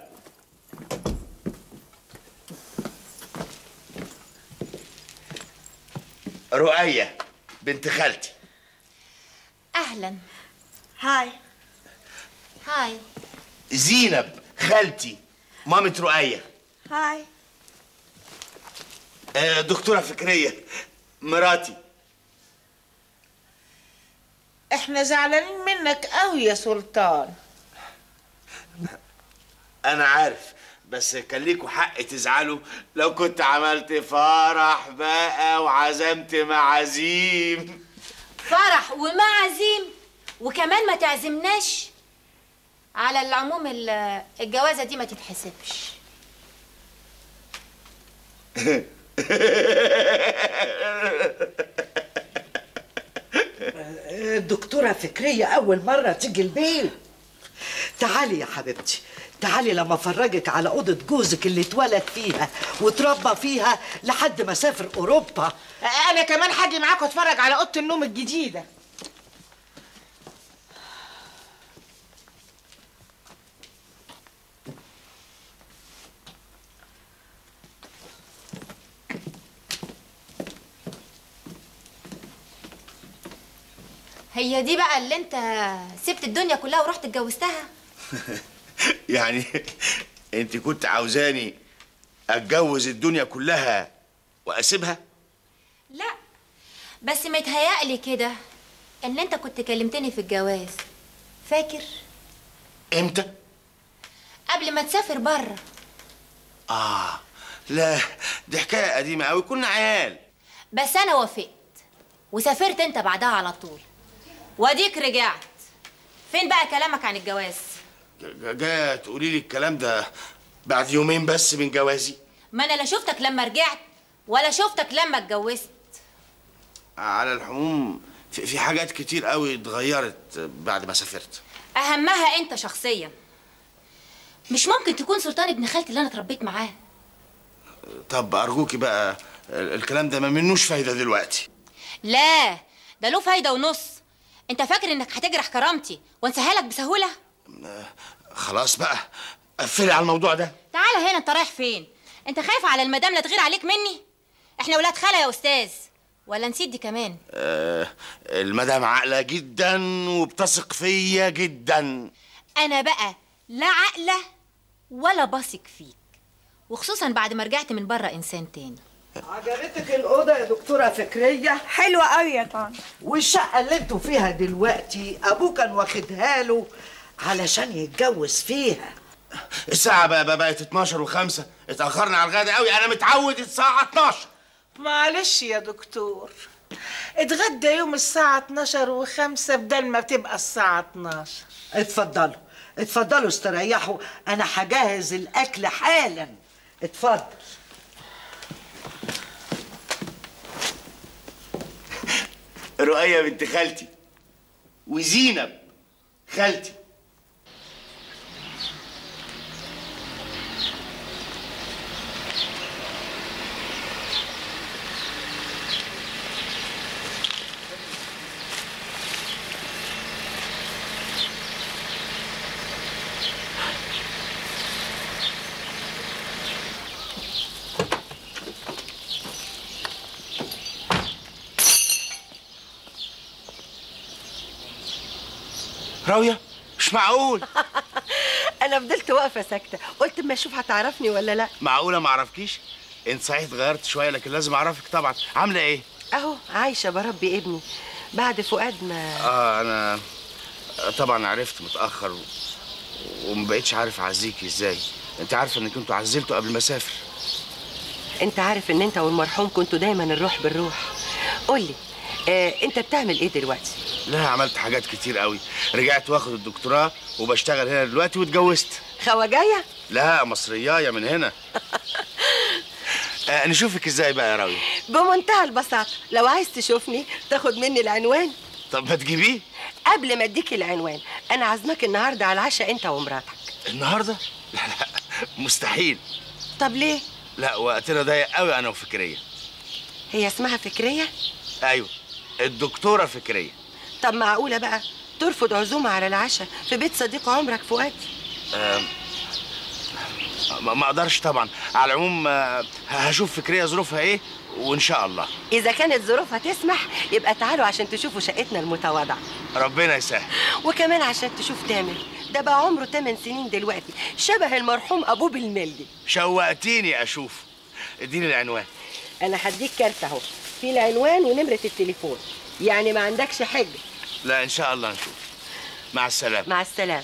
رؤية بنت خالتي اهلا هاي هاي زينب خالتي مامة رؤية هاي آه، دكتورة فكرية مراتي احنا زعلانين منك قوي يا سلطان أنا عارف بس كان ليكوا حق تزعلوا لو كنت عملت فرح بقى وعزمت معازيم فرح ومعازيم وكمان ما تعزمناش على العموم ال- الجوازه دي ما تتحسبش الدكتورة فكرية أول مرة تيجي البيت تعالي يا حبيبتي تعالي لما افرجك على اوضه جوزك اللي اتولد فيها وتربى فيها لحد ما سافر اوروبا انا كمان هاجي معاكم اتفرج على اوضه النوم الجديده هي دي بقى اللي انت سبت الدنيا كلها ورحت اتجوزتها يعني انت كنت عاوزاني اتجوز الدنيا كلها واسيبها لا بس متهيألي كده ان انت كنت كلمتني في الجواز فاكر امتى قبل ما تسافر بره اه لا دي حكايه قديمه قوي كنا عيال بس انا وافقت وسافرت انت بعدها على طول واديك رجعت فين بقى كلامك عن الجواز ج- جايه تقولي لي الكلام ده بعد يومين بس من جوازي ما انا لا شفتك لما رجعت ولا شفتك لما اتجوزت على العموم في, في حاجات كتير قوي اتغيرت بعد ما سافرت اهمها انت شخصيا مش ممكن تكون سلطان ابن خالتي اللي انا اتربيت معاه طب ارجوكي بقى ال- الكلام ده ما منوش فايده دلوقتي لا ده له فايده ونص انت فاكر انك هتجرح كرامتي وانساها لك بسهوله خلاص بقى قفلي على الموضوع ده تعالى هنا انت رايح فين انت خايف على المدام لا تغير عليك مني احنا ولاد خاله يا استاذ ولا نسيت دي كمان آه المدام عاقله جدا وبتثق فيا جدا انا بقى لا عاقله ولا بثق فيك وخصوصا بعد ما رجعت من بره انسان تاني عجبتك الأوضة يا دكتورة فكرية؟ حلوة قوي يا طنط والشقة اللي انتوا فيها دلوقتي أبوه كان واخدها له علشان يتجوز فيها الساعة بقى, بقى بقت 12 و5 اتأخرنا على الغدا قوي أنا متعود الساعة 12 معلش يا دكتور اتغدى يوم الساعة 12 وخمسة بدل ما تبقى الساعة 12 اتفضلوا اتفضلوا استريحوا أنا هجهز الأكل حالا اتفضل رؤية بنت خالتي وزينب خالتي راوية مش معقول انا فضلت واقفه ساكته قلت اما اشوف هتعرفني ولا لا معقولة ما اعرفكيش انت صحيح اتغيرت شوية لكن لازم اعرفك طبعا عاملة ايه اهو عايشه بربي ابني بعد فؤاد ما اه انا طبعا عرفت متأخر و... وما بقتش عارف اعزيكي ازاي انت عارفة انك انتوا عزلتوا قبل ما اسافر انت عارف ان انت والمرحوم كنتوا دايما الروح بالروح قولي آه انت بتعمل ايه دلوقتي لا عملت حاجات كتير قوي رجعت واخد الدكتوراه وبشتغل هنا دلوقتي واتجوزت خواجايه لا مصريايه من هنا آه نشوفك ازاي بقى يا راوي بمنتهى البساطه لو عايز تشوفني تاخد مني العنوان طب ما تجيبيه قبل ما اديك العنوان انا عازمك النهارده على العشاء انت ومراتك النهارده لا لا مستحيل طب ليه لا وقتنا ضيق قوي انا وفكريه هي اسمها فكريه ايوه الدكتوره فكريه طب معقوله بقى ترفض عزومه على العشاء في بيت صديق عمرك فؤاد آم، ما ما اقدرش طبعا على العموم آه، هشوف فكريه ظروفها ايه وان شاء الله اذا كانت ظروفها تسمح يبقى تعالوا عشان تشوفوا شقتنا المتواضعه ربنا يسهل وكمان عشان تشوف تامر ده بقى عمره 8 سنين دلوقتي شبه المرحوم ابوه بالملي شوقتيني اشوف اديني العنوان انا هديك كارت اهو في العنوان ونمره التليفون يعني ما عندكش حجه لا ان شاء الله نشوف مع السلامه مع السلامه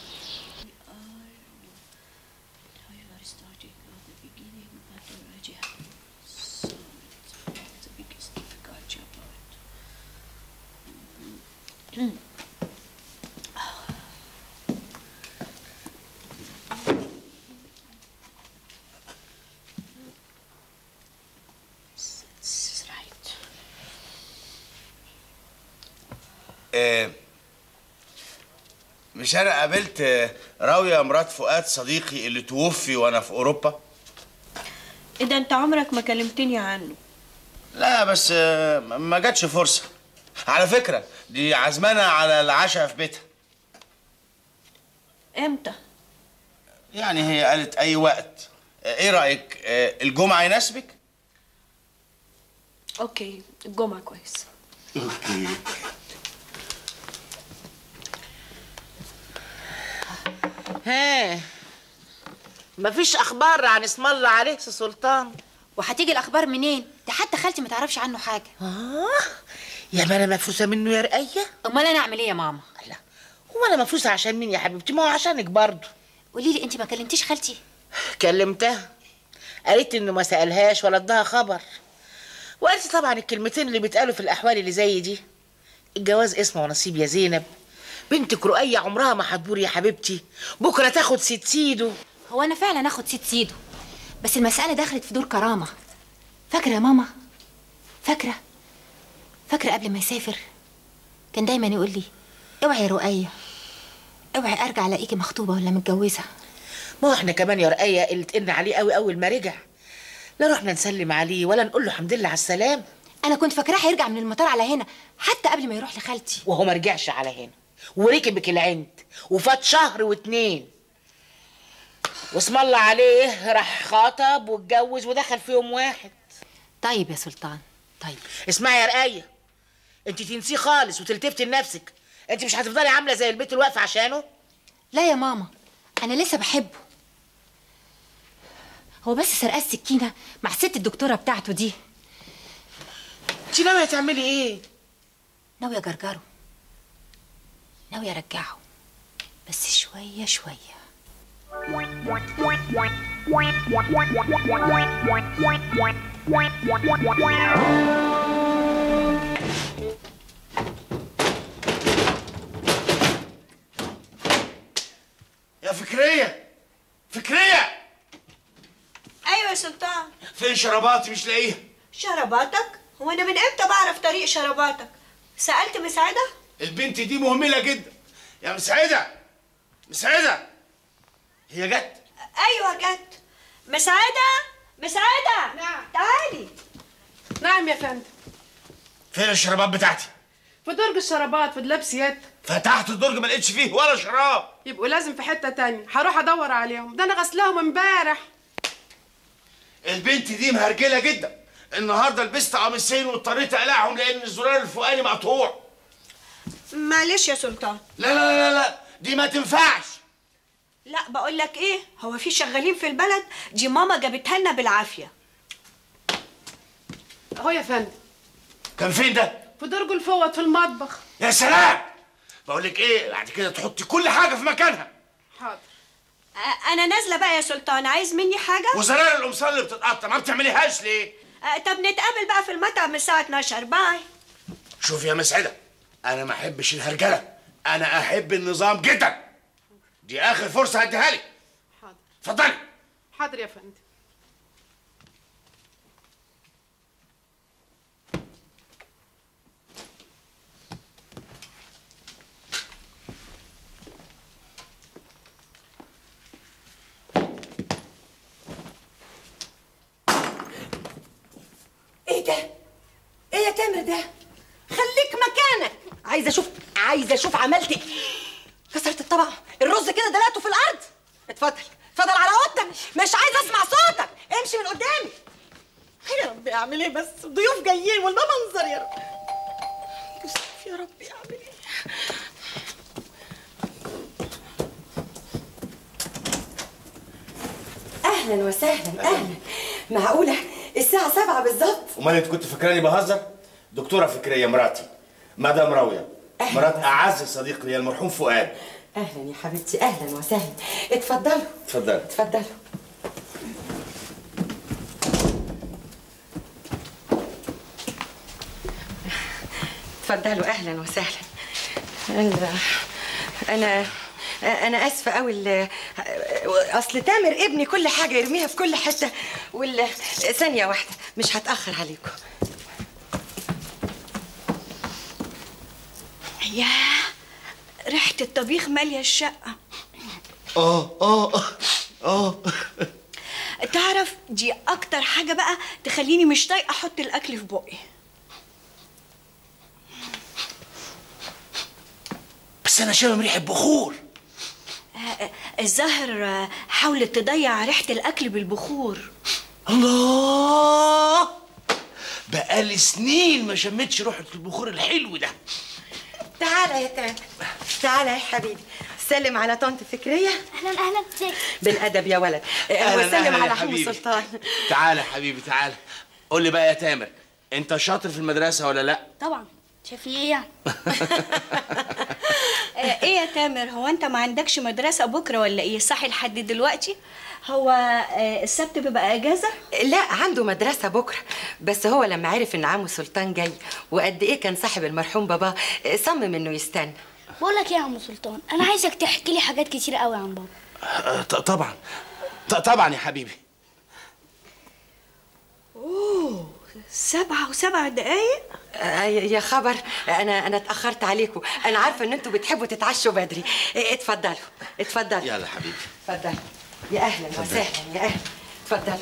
آه، مش انا قابلت آه، راوية مرات فؤاد صديقي اللي توفي وانا في اوروبا ايه ده انت عمرك ما كلمتني عنه لا بس آه، ما جاتش فرصة على فكرة دي عزمانة على العشاء في بيتها امتى يعني هي قالت اي وقت آه، ايه رأيك آه، الجمعة يناسبك اوكي الجمعة كويس ها مفيش اخبار عن اسم الله عليه سي سلطان وهتيجي الاخبار منين دي حتى خالتي ما تعرفش عنه حاجه اه يا ما انا مفروسه منه يا رقيه امال انا اعمل ايه يا ماما هو انا مفروسه عشان مين يا حبيبتي ما هو عشانك برضه قولي لي انت ما كلمتيش خالتي كلمتها قالت انه ما سالهاش ولا اداها خبر وقالت طبعا الكلمتين اللي بيتقالوا في الاحوال اللي زي دي الجواز اسمه ونصيب يا زينب بنتك رؤية عمرها ما هتبور يا حبيبتي بكره تاخد ست سيدو هو انا فعلا اخد ست سيدو بس المساله دخلت في دور كرامه فاكره يا ماما فاكره فاكره قبل ما يسافر كان دايما يقول لي اوعي يا رؤية اوعي ارجع الاقيكي مخطوبه ولا متجوزه ما هو احنا كمان يا رقية اللي تقلنا عليه قوي اول ما رجع لا رحنا نسلم عليه ولا نقول له الحمد لله على السلام انا كنت فاكراه هيرجع من المطار على هنا حتى قبل ما يروح لخالتي وهو ما رجعش على هنا وركبك العند وفات شهر واتنين واسم الله عليه راح خاطب واتجوز ودخل في يوم واحد طيب يا سلطان طيب اسمعي يا رقية انت تنسيه خالص وتلتفتي لنفسك انت مش هتفضلي عامله زي البيت الواقفه عشانه لا يا ماما انا لسه بحبه هو بس سرقاه السكينه مع الست الدكتوره بتاعته دي انت ناويه تعملي ايه ناويه اجرجره ناويه ارجعه بس شويه شويه يا فكرية فكرية ايوه يا سلطان فين شراباتي مش لاقيها شرباتك هو انا من امتى بعرف طريق شرباتك سالت مساعده البنت دي مهملة جدا يا مسعدة مسعدة هي جت ايوه جت مساعده مساعده نعم تعالي نعم يا فندم فين الشرابات بتاعتي في درج الشرابات في دولاب سيادتك فتحت الدرج ما لقيتش فيه ولا شراب يبقوا لازم في حته تانية هروح ادور عليهم ده انا غسلاهم امبارح البنت دي مهرجلة جدا النهارده لبست قميصين واضطريت اقلعهم لان الزرار الفوقاني مقطوع معلش يا سلطان لا لا لا لا دي ما تنفعش لا بقول لك ايه هو في شغالين في البلد دي ماما جابتها لنا بالعافيه اهو يا فندم كان فين ده في درج الفوط في المطبخ يا سلام بقول لك ايه بعد كده تحطي كل حاجه في مكانها حاضر آه، انا نازله بقى يا سلطان عايز مني حاجه وزرار القمصان اللي بتتقطع ما بتعمليهاش ليه آه، طب نتقابل بقى في المطعم الساعه 12 باي شوف يا مسعده انا ما احبش الهرجله انا احب النظام جدا دي اخر فرصه هديها لك حاضر اتفضلي حاضر يا فندم ايه ده؟ ايه يا تامر ده؟ خليك مكانك عايزه اشوف عايزه اشوف عملت ايه كسرت الطبق الرز كده دلقته في الارض اتفضل اتفضل على اوضتك مش عايزه اسمع صوتك امشي من قدامي يا ربي اعمل ايه بس ضيوف جايين ولا منظر يا رب يوسف يا ربي اعمل ايه اهلا وسهلا اهلا معقوله الساعه سبعة بالظبط امال انت كنت فاكراني بهزر دكتوره فكريه مراتي مدام راويه مرات اعز صديق لي المرحوم فؤاد اهلا يا حبيبتي اهلا وسهلا اتفضلوا اتفضل اتفضلوا اتفضلوا اهلا وسهلا انا انا انا اسفه قوي ال- اصل تامر ابني كل حاجه يرميها في كل حته وال ثانيه واحده مش هتاخر عليكم ياه ريحه الطبيخ ماليه الشقه اه اه اه تعرف دي اكتر حاجه بقى تخليني مش طايقه احط الاكل في بقي بس انا شامم ريحه بخور آه، الظاهر آه، حاولت تضيع ريحه الاكل بالبخور الله بقالي سنين ما شمتش ريحه البخور الحلو ده تعالى يا تامر تعالى يا حبيبي سلم على طنط فكريه اهلا اهلا ازيك بالادب يا ولد أهلاً، وسلم أهلاً يا على حمو حبيبي. سلطان تعالى يا حبيبي تعالى قول لي بقى يا تامر انت شاطر في المدرسه ولا لا طبعا شايف ايه يعني آه، ايه يا تامر هو انت ما عندكش مدرسة بكرة ولا ايه صحي لحد دلوقتي هو آه، السبت بيبقى اجازة لا عنده مدرسة بكرة بس هو لما عرف ان عمو سلطان جاي وقد ايه كان صاحب المرحوم باباه صمم انه يستنى بقول لك ايه يا عم سلطان انا عايزك تحكي لي حاجات كتير قوي عن بابا آه، ط- طبعا ط- طبعا يا حبيبي اوه سبعة وسبع دقايق آه، يا خبر انا انا اتاخرت عليكم انا عارفه ان انتوا بتحبوا تتعشوا بدري آه، اتفضلوا اتفضلوا يلا حبيبي اتفضلوا يا اهلا وسهلا يا اهلا اتفضلوا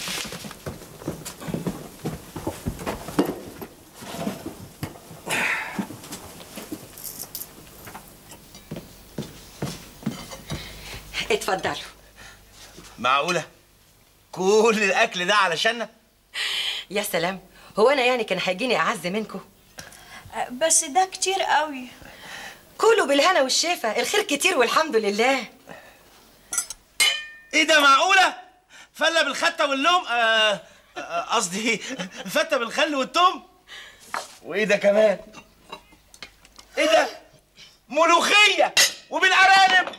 اتفضلوا معقوله كل الاكل ده علشاننا يا سلام هو انا يعني كان هيجيني اعز منكم بس ده كتير قوي كلوا بالهنا والشفا الخير كتير والحمد لله ايه ده معقوله فله بالخته واللوم آه، آه، قصدي فته بالخل والثوم وايه ده كمان ايه ده ملوخيه وبالارانب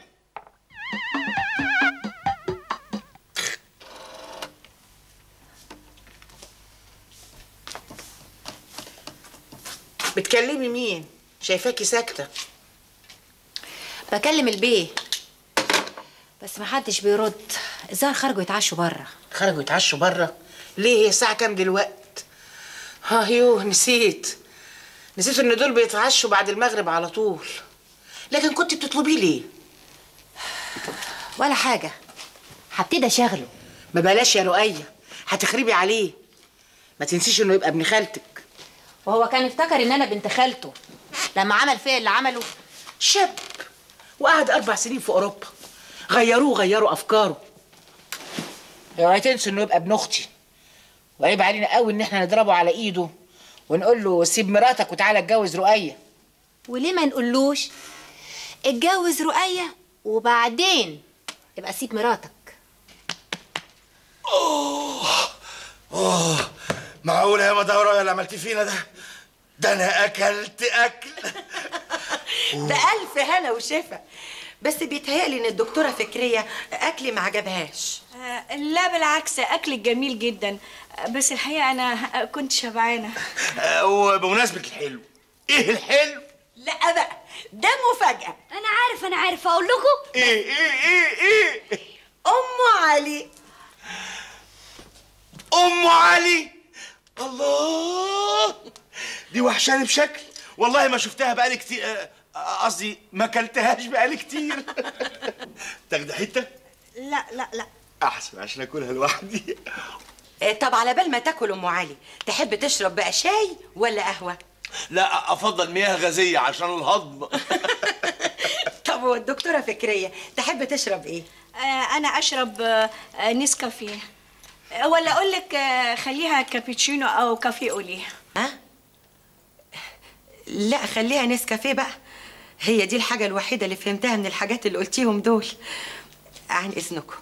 بتكلمي مين شايفاكي ساكته بكلم البيه بس محدش بيرد الظاهر خرجوا يتعشوا بره خرجوا يتعشوا بره ليه هي الساعه كام دلوقت ها يوه نسيت نسيت ان دول بيتعشوا بعد المغرب على طول لكن كنت بتطلبيه ليه ولا حاجه هبتدي اشغله ما بلاش يا رؤية هتخربي عليه ما تنسيش انه يبقى ابن خالتك وهو كان افتكر ان انا بنت خالته لما عمل فيا اللي عمله شاب وقعد اربع سنين في اوروبا غيروه غيروا افكاره اوعي تنسوا انه يبقى ابن اختي وعيب علينا قوي ان احنا نضربه على ايده ونقول له سيب مراتك وتعالى اتجوز رؤية وليه ما نقولوش اتجوز رؤية وبعدين يبقى سيب مراتك اوه معقوله يا مدورة اللي عملتي فينا ده ده انا اكلت اكل ده ألف هنا وشفا بس بيتهيألي إن الدكتورة فكرية أكلي ما عجبهاش آه، لا بالعكس اكلك جميل جدا آه، بس الحقيقة انا آه، كنت شبعانة آه، وبمناسبه الحلو ايه الحلو لا بقى ده مفاجأة انا عارف انا عارف اقول لكم ايه ايه ايه ايه أم علي ام علي الله دي وحشاني بشكل والله ما شفتها بقالي كتير آه، قصدي ما اكلتهاش بقالي كتير تاخدي حته لا لا لا احسن عشان اكلها لوحدي آه، طب على بال ما تاكل أم علي تحب تشرب بقى شاي ولا قهوة؟ لا افضل مياه غازيه عشان الهضم طب والدكتورة فكرية تحب تشرب إيه؟ آه، انا اشرب آه، آه، نسكافيه آه، ولا اقول لك آه، خليها كابتشينو او كافيه اوليه ها؟ لا خليها نسكافيه بقى هي دي الحاجة الوحيدة اللي فهمتها من الحاجات اللي قلتيهم دول عن إذنكم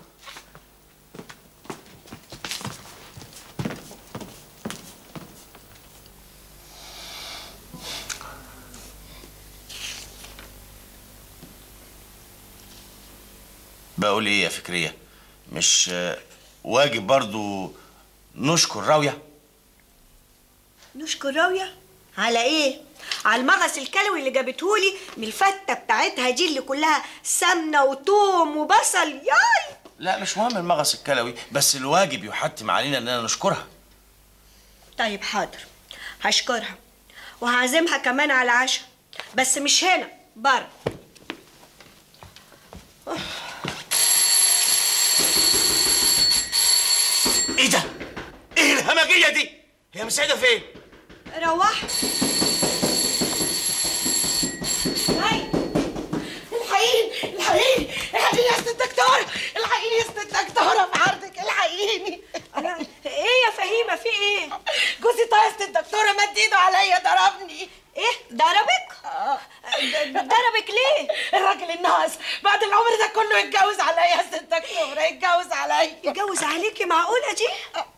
بقول ايه يا فكريه مش آه، واجب برضو نشكر راويه نشكر راوية على ايه؟ على المغص الكلوي اللي جابتهولي من الفتة بتاعتها دي اللي كلها سمنة وتوم وبصل ياي لا مش مهم المغص الكلوي بس الواجب يحتم علينا اننا نشكرها طيب حاضر هشكرها وهعزمها كمان على العشاء بس مش هنا بره ايه ده ايه الهمجيه دي هي مساعده فين روحت الحقيني الحقيني الحقيني يا ست الدكتورة الحقيني يا ست الدكتورة في عرضك الحقيني ايه يا فهيمة في ايه؟ جوزي طاية يا ست الدكتورة مد ايده عليا ضربني ايه ضربك؟ ضربك ليه؟ الراجل الناقص عليا اتجوز عليكي معقولة دي؟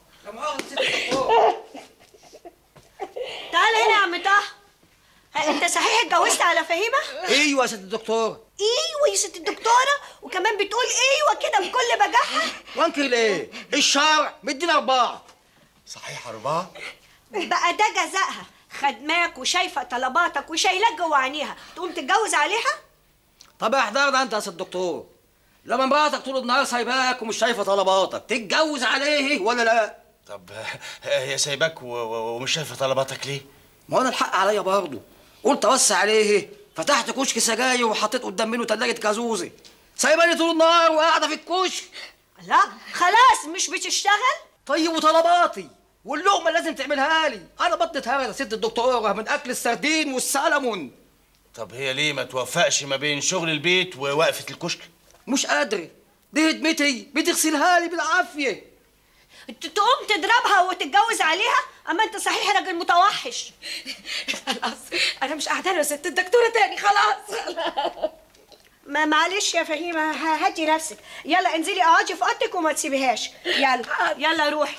تعال هنا يا عم طه ها، انت صحيح اتجوزت على فهيمة؟ ايوه يا ست الدكتور ايوه يا ست الدكتورة وكمان بتقول ايوه كده بكل بجاحة وانكر ليه الشارع مدينا اربعه صحيح أربعة؟ بقى ده جزائها خدماك وشايفة طلباتك وشايلاك جوه عينيها تقوم تتجوز عليها؟ طب احضرنا انت يا ست الدكتور لما مراتك طول النهار سايباك ومش شايفه طلباتك تتجوز عليه ولا لا طب آه، هي سايباك و- و- ومش شايفة طلباتك ليه؟ ما انا الحق عليا برضه قلت اوسع عليه فتحت كشك سجاير وحطيت قدام منه تلاجة كازوزة سايباني طول النهار وقاعده في الكشك لا خلاص مش بتشتغل طيب وطلباتي واللقمه لازم تعملها لي انا بطني اتهرت يا ست الدكتوره من اكل السردين والسلمون طب هي ليه ما توفقش ما بين شغل البيت ووقفة الكشك؟ مش قادره دي هدمتي بتغسلها لي بالعافيه تقوم تضربها وتتجوز عليها اما انت صحيح راجل متوحش خلاص انا مش قاعده يا ست الدكتوره تاني خلاص ما معلش يا فهيمة ه- هدي نفسك يلا انزلي اقعدي في اوضتك وما تسيبيهاش يلا يلا روحي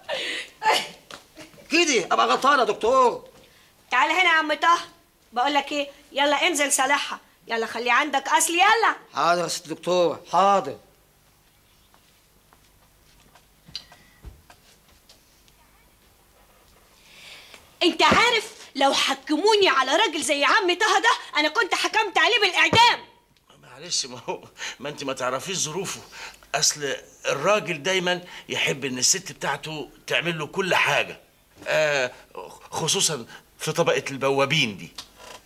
كده ابقى غلطانه يا دكتور تعال هنا يا عم طه بقول لك ايه يلا انزل صالحها يلا خلي عندك اصل يلا حاضر يا ست الدكتوره حاضر انت عارف لو حكموني على راجل زي عم طه ده انا كنت حكمت عليه بالاعدام معلش ما هو ما انت ما تعرفيش ظروفه اصل الراجل دايما يحب ان الست بتاعته تعمل له كل حاجه آه خصوصا في طبقه البوابين دي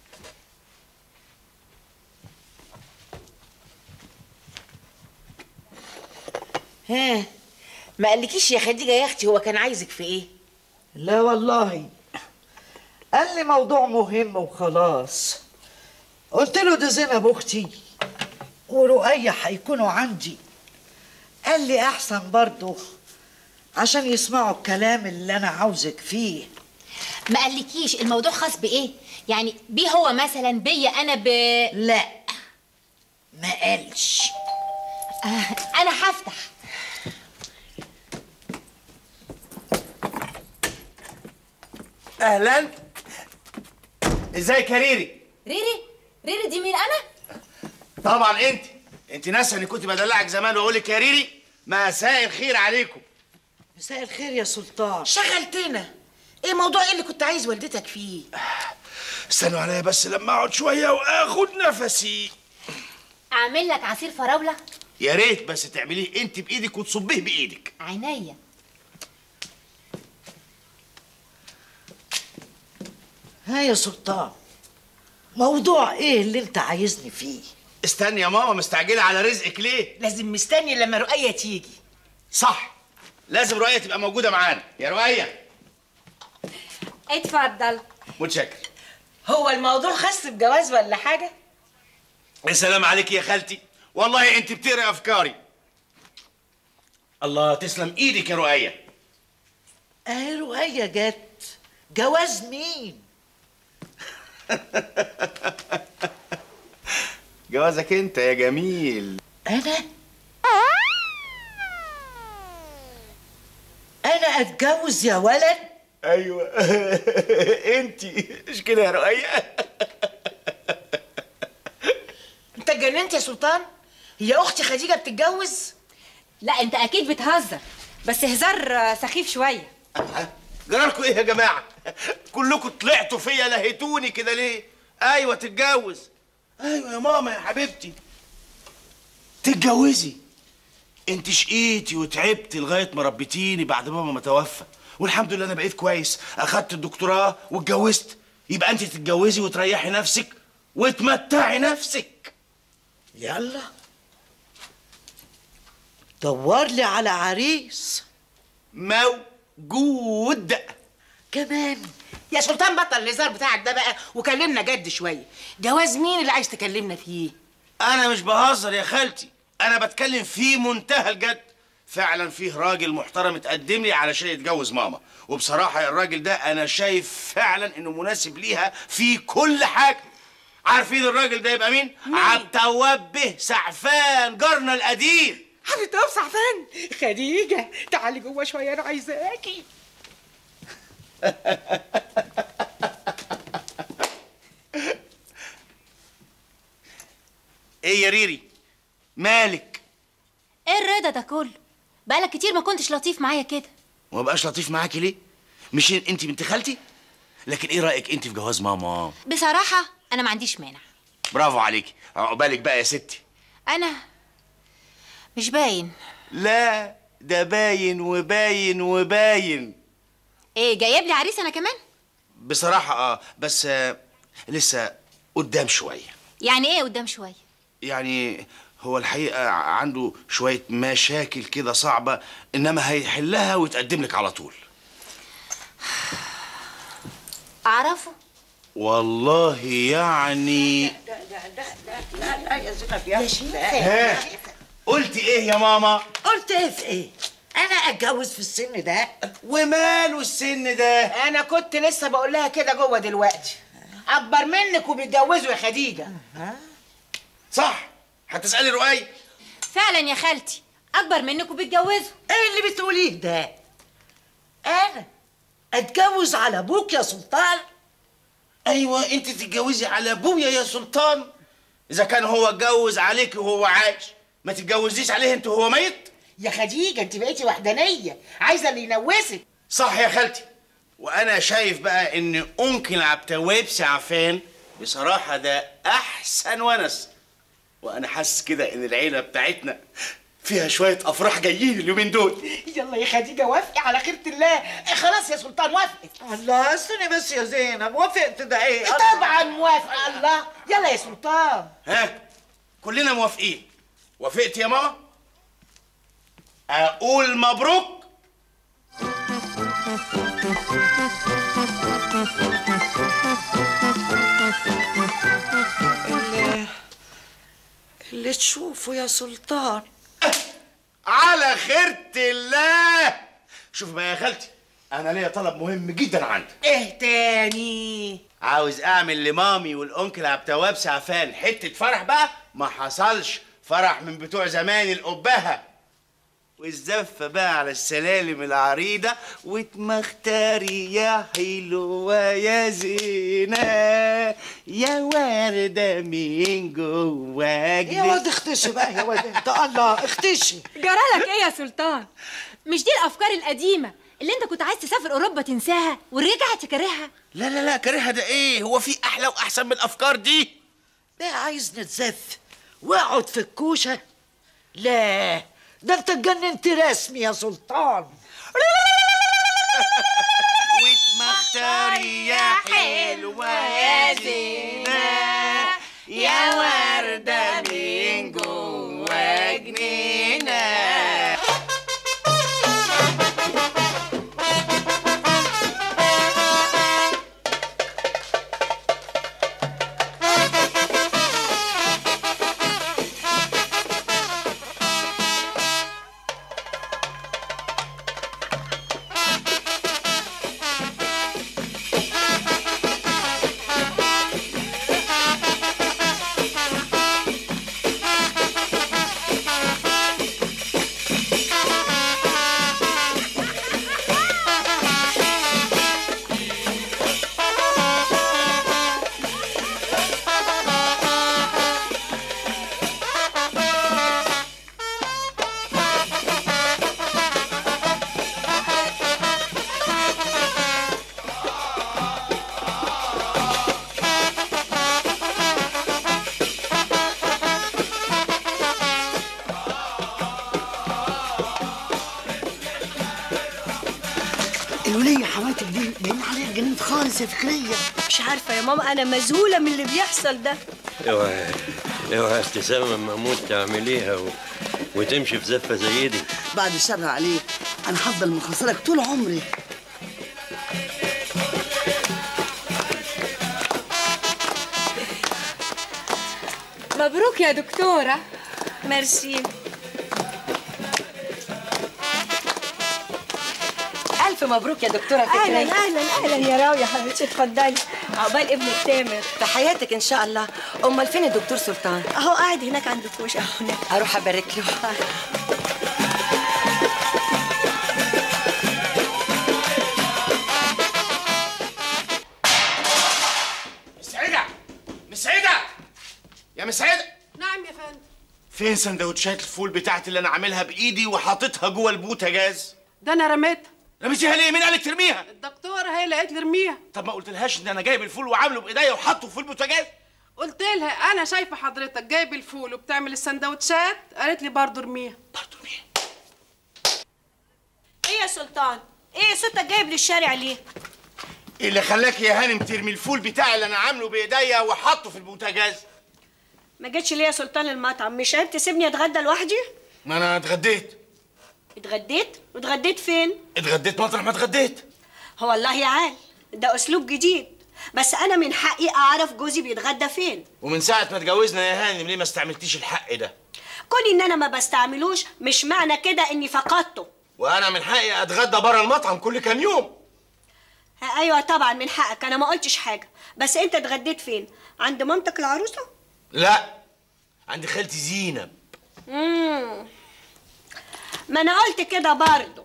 ها ما قالكيش يا خديجه يا اختي هو كان عايزك في ايه لا والله قال لي موضوع مهم وخلاص قلت له دي زينب اختي ورؤية هيكونوا عندي قال لي احسن برضه عشان يسمعوا الكلام اللي انا عاوزك فيه ما قالكيش الموضوع خاص بايه يعني بيه هو مثلا بيا انا ب لا ما قالش آه انا هفتح اهلا ازيك يا ريري ريري ريري دي مين انا طبعا انت انت ناسه اني كنت بدلعك زمان واقول لك يا ريري مساء الخير عليكم مساء الخير يا سلطان شغلتنا ايه موضوع ايه اللي كنت عايز والدتك فيه استنوا عليا بس لما اقعد شويه واخد نفسي اعمل لك عصير فراوله يا ريت بس تعمليه انت بايدك وتصبيه بايدك عينيا ها يا سلطان موضوع ايه اللي انت عايزني فيه استني يا ماما مستعجله على رزقك ليه لازم مستني لما رؤية تيجي صح لازم رؤية تبقى موجودة معانا يا رؤية اتفضل متشكر هو الموضوع خاص بجواز ولا حاجه يا سلام عليك يا خالتي والله انت بتقري افكاري الله تسلم ايدك يا رؤية اهي رؤية جت جواز مين جوازك انت يا جميل انا انا اتجوز يا ولد ايوه انت مش كده يا رؤية انت اتجننت يا سلطان هي اختي خديجه بتتجوز لا انت اكيد بتهزر بس هزار آه، سخيف شويه جرالكوا ايه يا جماعة كلكم طلعتوا فيا لهيتوني كده ليه ايوه تتجوز ايوه يا ماما يا حبيبتي تتجوزي انت شقيتي وتعبتي لغايه ما ربيتيني بعد بابا ما توفى والحمد لله انا بقيت كويس اخدت الدكتوراه واتجوزت يبقى انت تتجوزي وتريحي نفسك وتمتعي نفسك يلا دور لي على عريس موجود كمان يا سلطان بطل الهزار بتاعك ده بقى وكلمنا جد شويه جواز مين اللي عايز تكلمنا فيه انا مش بهزر يا خالتي انا بتكلم في منتهى الجد فعلا فيه راجل محترم اتقدم لي علشان يتجوز ماما وبصراحه الراجل ده انا شايف فعلا انه مناسب ليها في كل حاجه عارفين الراجل ده يبقى مين, مين؟ عبد التواب به سعفان جارنا القديم حبيبتي افصح فين خديجه تعالي جوه شويه انا عايزاكي ايه يا ريري مالك ايه الرضا ده كله بقالك كتير ما كنتش لطيف معايا كده وما بقاش لطيف معاكي ليه مش انت بنت خالتي لكن ايه رايك انت في جواز ماما بصراحه انا ما عنديش مانع برافو عليكي عقبالك بقى يا ستي انا مش باين لا ده باين وباين وباين ايه جايب لي عريس انا كمان بصراحه اه بس آه لسه قدام شويه يعني ايه قدام شويه يعني هو الحقيقه عنده شويه مشاكل كده صعبه انما هيحلها ويتقدم لك على طول اعرفه والله يعني لا لا يا زينب يا شيخ ها قلت ايه يا ماما قلت ايه في ايه انا اتجوز في السن ده وماله السن ده انا كنت لسه بقول لها كده جوه دلوقتي اكبر منك وبيتجوزوا يا خديجه صح هتسالي رؤي فعلا يا خالتي اكبر منك وبيتجوزوا ايه اللي بتقوليه ده انا اتجوز على ابوك يا سلطان ايوه انت تتجوزي على ابويا يا سلطان اذا كان هو اتجوز عليك وهو عايش ما تتجوزيش عليه انت وهو ميت يا خديجه انت بقيتي وحدانيه عايزه اللي ينوسك صح يا خالتي وانا شايف بقى ان انكل عبتويبس عفان بصراحه ده احسن ونس وانا حاسس كده ان العيله بتاعتنا فيها شويه افراح جايين اليومين دول يلا يا خديجه وافقي على خيره الله إيه خلاص يا سلطان وافقت الله استني بس يا زينب وافقت ده ايه طبعا موافقه الله يلا يا سلطان ها كلنا موافقين وافقت يا ماما اقول مبروك اللي, اللي تشوفه يا سلطان على خيرة الله شوف بقى يا خالتي انا ليا طلب مهم جدا عندك ايه تاني عاوز اعمل لمامي والانكل عبتواب سعفان حته فرح بقى ما حصلش فرح من بتوع زمان القبهه والزفه بقى على السلالم العريضه وتمختاري يا حلوه يا زينه يا ورده من جواك يا واد اختشي بقى يا واد انت الله اختشي جرالك ايه يا سلطان مش دي الافكار القديمه اللي انت كنت عايز تسافر اوروبا تنساها ورجعت تكرهها لا لا لا كارهها ده ايه هو في احلى واحسن من الافكار دي ده عايز نتزف واقعد في الكوشه لا ده انت اتجننت رسمي يا سلطان وتمختاري يا حلوة يا زينة يا وردة من جوا جنينة الولية حماتك دي باين عليها جنين خالص يا فكرية مش عارفة يا ماما أنا مذهولة من اللي بيحصل ده اوعى اوعى ابتسامة مموت تعمليها و... وتمشي في زفة زي دي بعد الشر عليك انا هفضل مخسرك طول عمري مبروك يا دكتوره ميرسي الف مبروك يا دكتوره فكرية اهلا اهلا اهلا يا راوي يا حبيبتي اتفضلي عقبال ابنك تامر في حياتك ان شاء الله امال فين الدكتور سلطان اهو قاعد هناك عند الكوشه اهو هناك اروح ابارك له فين سندوتشات الفول بتاعتي اللي انا عاملها بايدي وحاططها جوه البوتاجاز ده انا رميتها رميتيها ليه مين قالك ترميها الدكتوره هي اللي قالت لي ارميها طب ما قلتلهاش ان انا جايب الفول وعامله بايديا وحاطه في البوتاجاز قلت لها انا شايفه حضرتك جايب الفول وبتعمل السندوتشات قالت لي برضه ارميها ايه يا سلطان ايه صوتك جايب للشارع ليه إيه اللي خلاك يا هانم ترمي الفول بتاعي اللي انا عامله بايديا وحاطه في البوتاجاز ما جيتش ليه يا سلطان المطعم مش عيب تسيبني اتغدى لوحدي ما انا اتغديت اتغديت واتغديت فين اتغديت مطرح ما اتغديت هو الله يعال ده اسلوب جديد بس انا من حقي اعرف جوزي بيتغدى فين ومن ساعه ما اتجوزنا يا هانم ليه ما استعملتيش الحق ده كوني ان انا ما بستعملوش مش معنى كده اني فقدته وانا من حقي اتغدى بره المطعم كل كام يوم ها، ايوه طبعا من حقك انا ما قلتش حاجه بس انت اتغديت فين عند مامتك العروسه لا عند خالتي زينب امم ما انا قلت كده برضه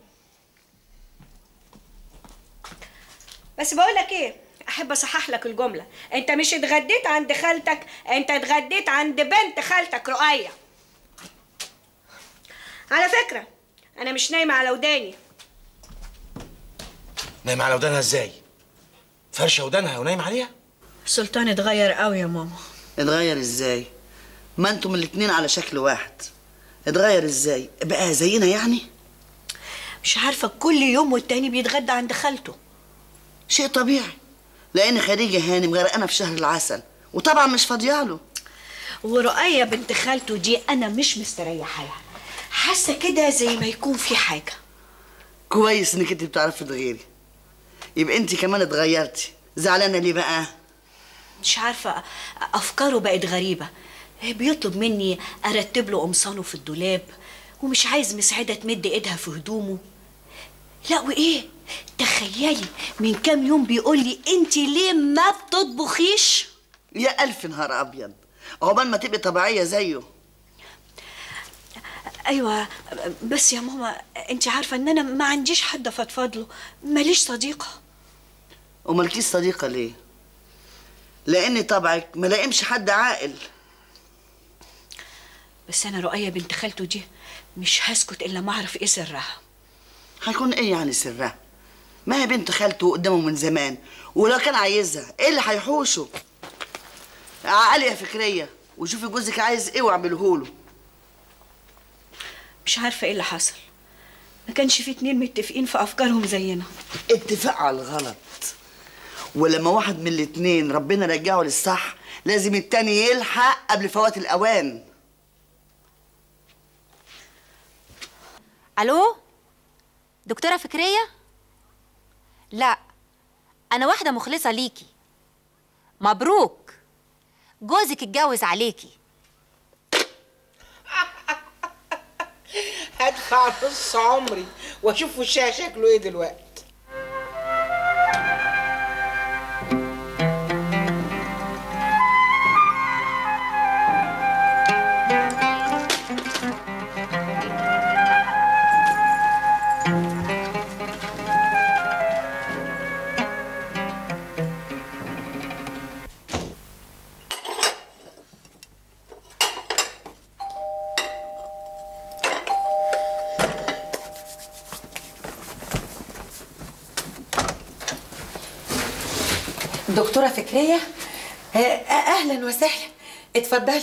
بس بقول لك ايه احب اصحح لك الجمله انت مش اتغديت عند خالتك انت اتغديت عند بنت خالتك رؤيه على فكره انا مش نايمه على وداني نايم على ودانها ازاي فرشه ودانها ونايم عليها سلطان اتغير قوي يا ماما اتغير ازاي ما انتم الاتنين على شكل واحد اتغير ازاي بقى زينا يعني مش عارفه كل يوم والتاني بيتغدى عند خالته شيء طبيعي لان خديجه هانم غرقانه في شهر العسل وطبعا مش فاضياله ورؤية بنت خالته دي انا مش مستريحه لها حاسه كده زي ما يكون في حاجه كويس انك انت بتعرفي تغيري يبقى انت كمان اتغيرتي زعلانه ليه بقى مش عارفه افكاره بقت غريبه بيطلب مني ارتب له قمصانه في الدولاب ومش عايز مسعده تمد ايدها في هدومه لا وايه تخيلي من كام يوم بيقول لي انت ليه ما بتطبخيش يا الف نهار ابيض عقبال ما تبقي طبيعيه زيه ايوه بس يا ماما انت عارفه ان انا ما عنديش حد افضفض له ماليش صديقه ومالكيش صديقه ليه لان طبعك ما لائمش حد عاقل بس انا رؤية بنت خالته دي مش هسكت الا ما اعرف ايه سرها هيكون ايه يعني سرها ما هي بنت خالته قدامه من زمان ولو كان عايزها ايه اللي هيحوشه عقلي يا فكريه وشوفي جوزك عايز ايه واعمله له مش عارفه ايه اللي حصل ما كانش في اتنين متفقين في افكارهم زينا اتفاق على الغلط ولما واحد من الاتنين ربنا رجعه للصح لازم التاني يلحق قبل فوات الاوان الو دكتوره فكريه لا انا واحده مخلصه ليكي مبروك جوزك اتجوز عليكي هدفع نص عمري واشوف وشها شكله ايه دلوقتي دكتورة فكرية آه، أهلا وسهلا اتفضلي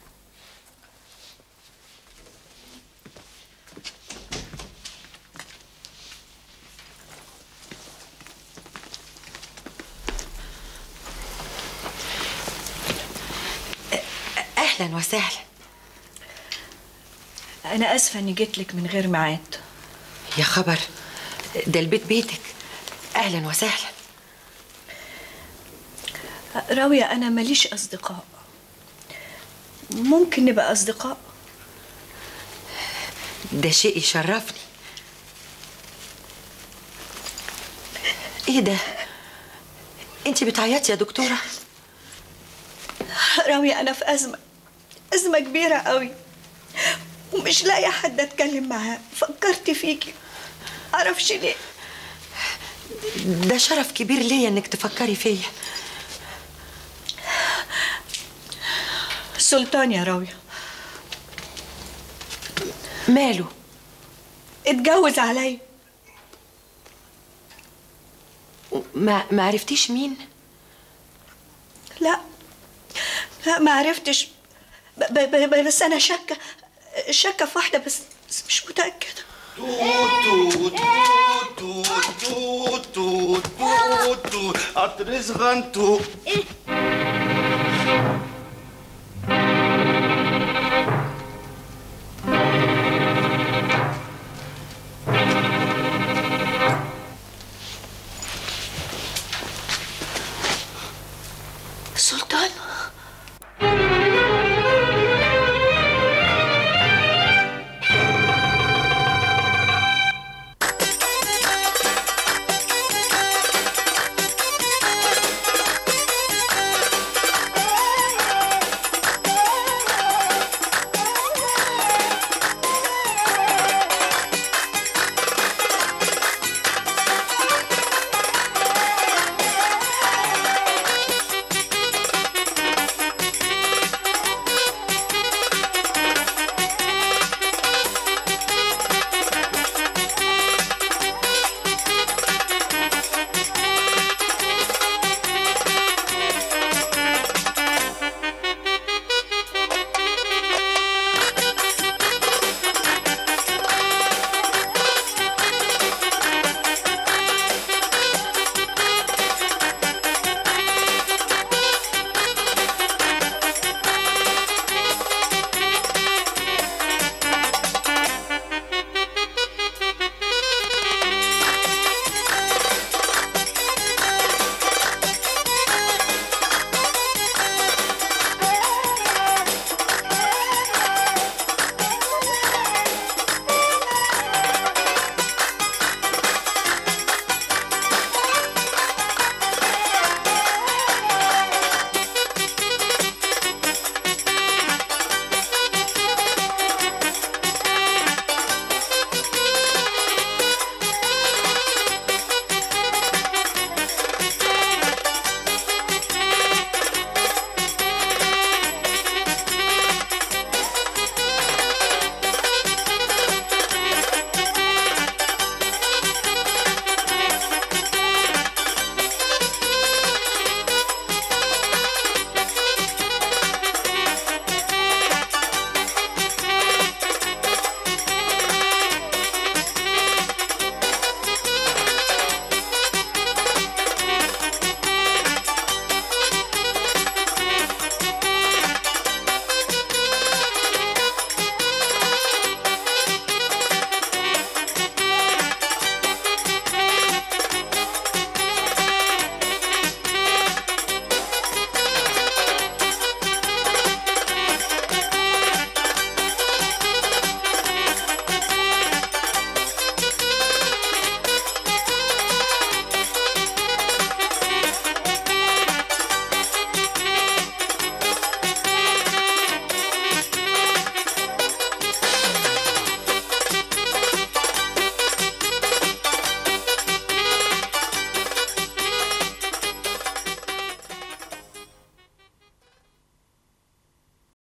آه، أهلا وسهلا انا اسفه اني جيت لك من غير ميعاد يا خبر ده البيت بيتك أهلا وسهلا راوية انا ماليش اصدقاء ممكن نبقى اصدقاء ده شيء يشرفني ايه ده انت بتعيطي يا دكتوره راوية انا في ازمه ازمه كبيره قوي ومش لاقيه حد اتكلم معاه فكرت فيكي معرفش ليه ده شرف كبير ليا انك تفكري فيا سلطان يا راوية ماله اتجوز عليا ما ما عرفتيش مين لا لا ما عرفتش ب ب ب بس انا شاكه شاكه في واحده بس, بس مش متاكده توت توت توت توت توت توت قطر صغنطوط سلطان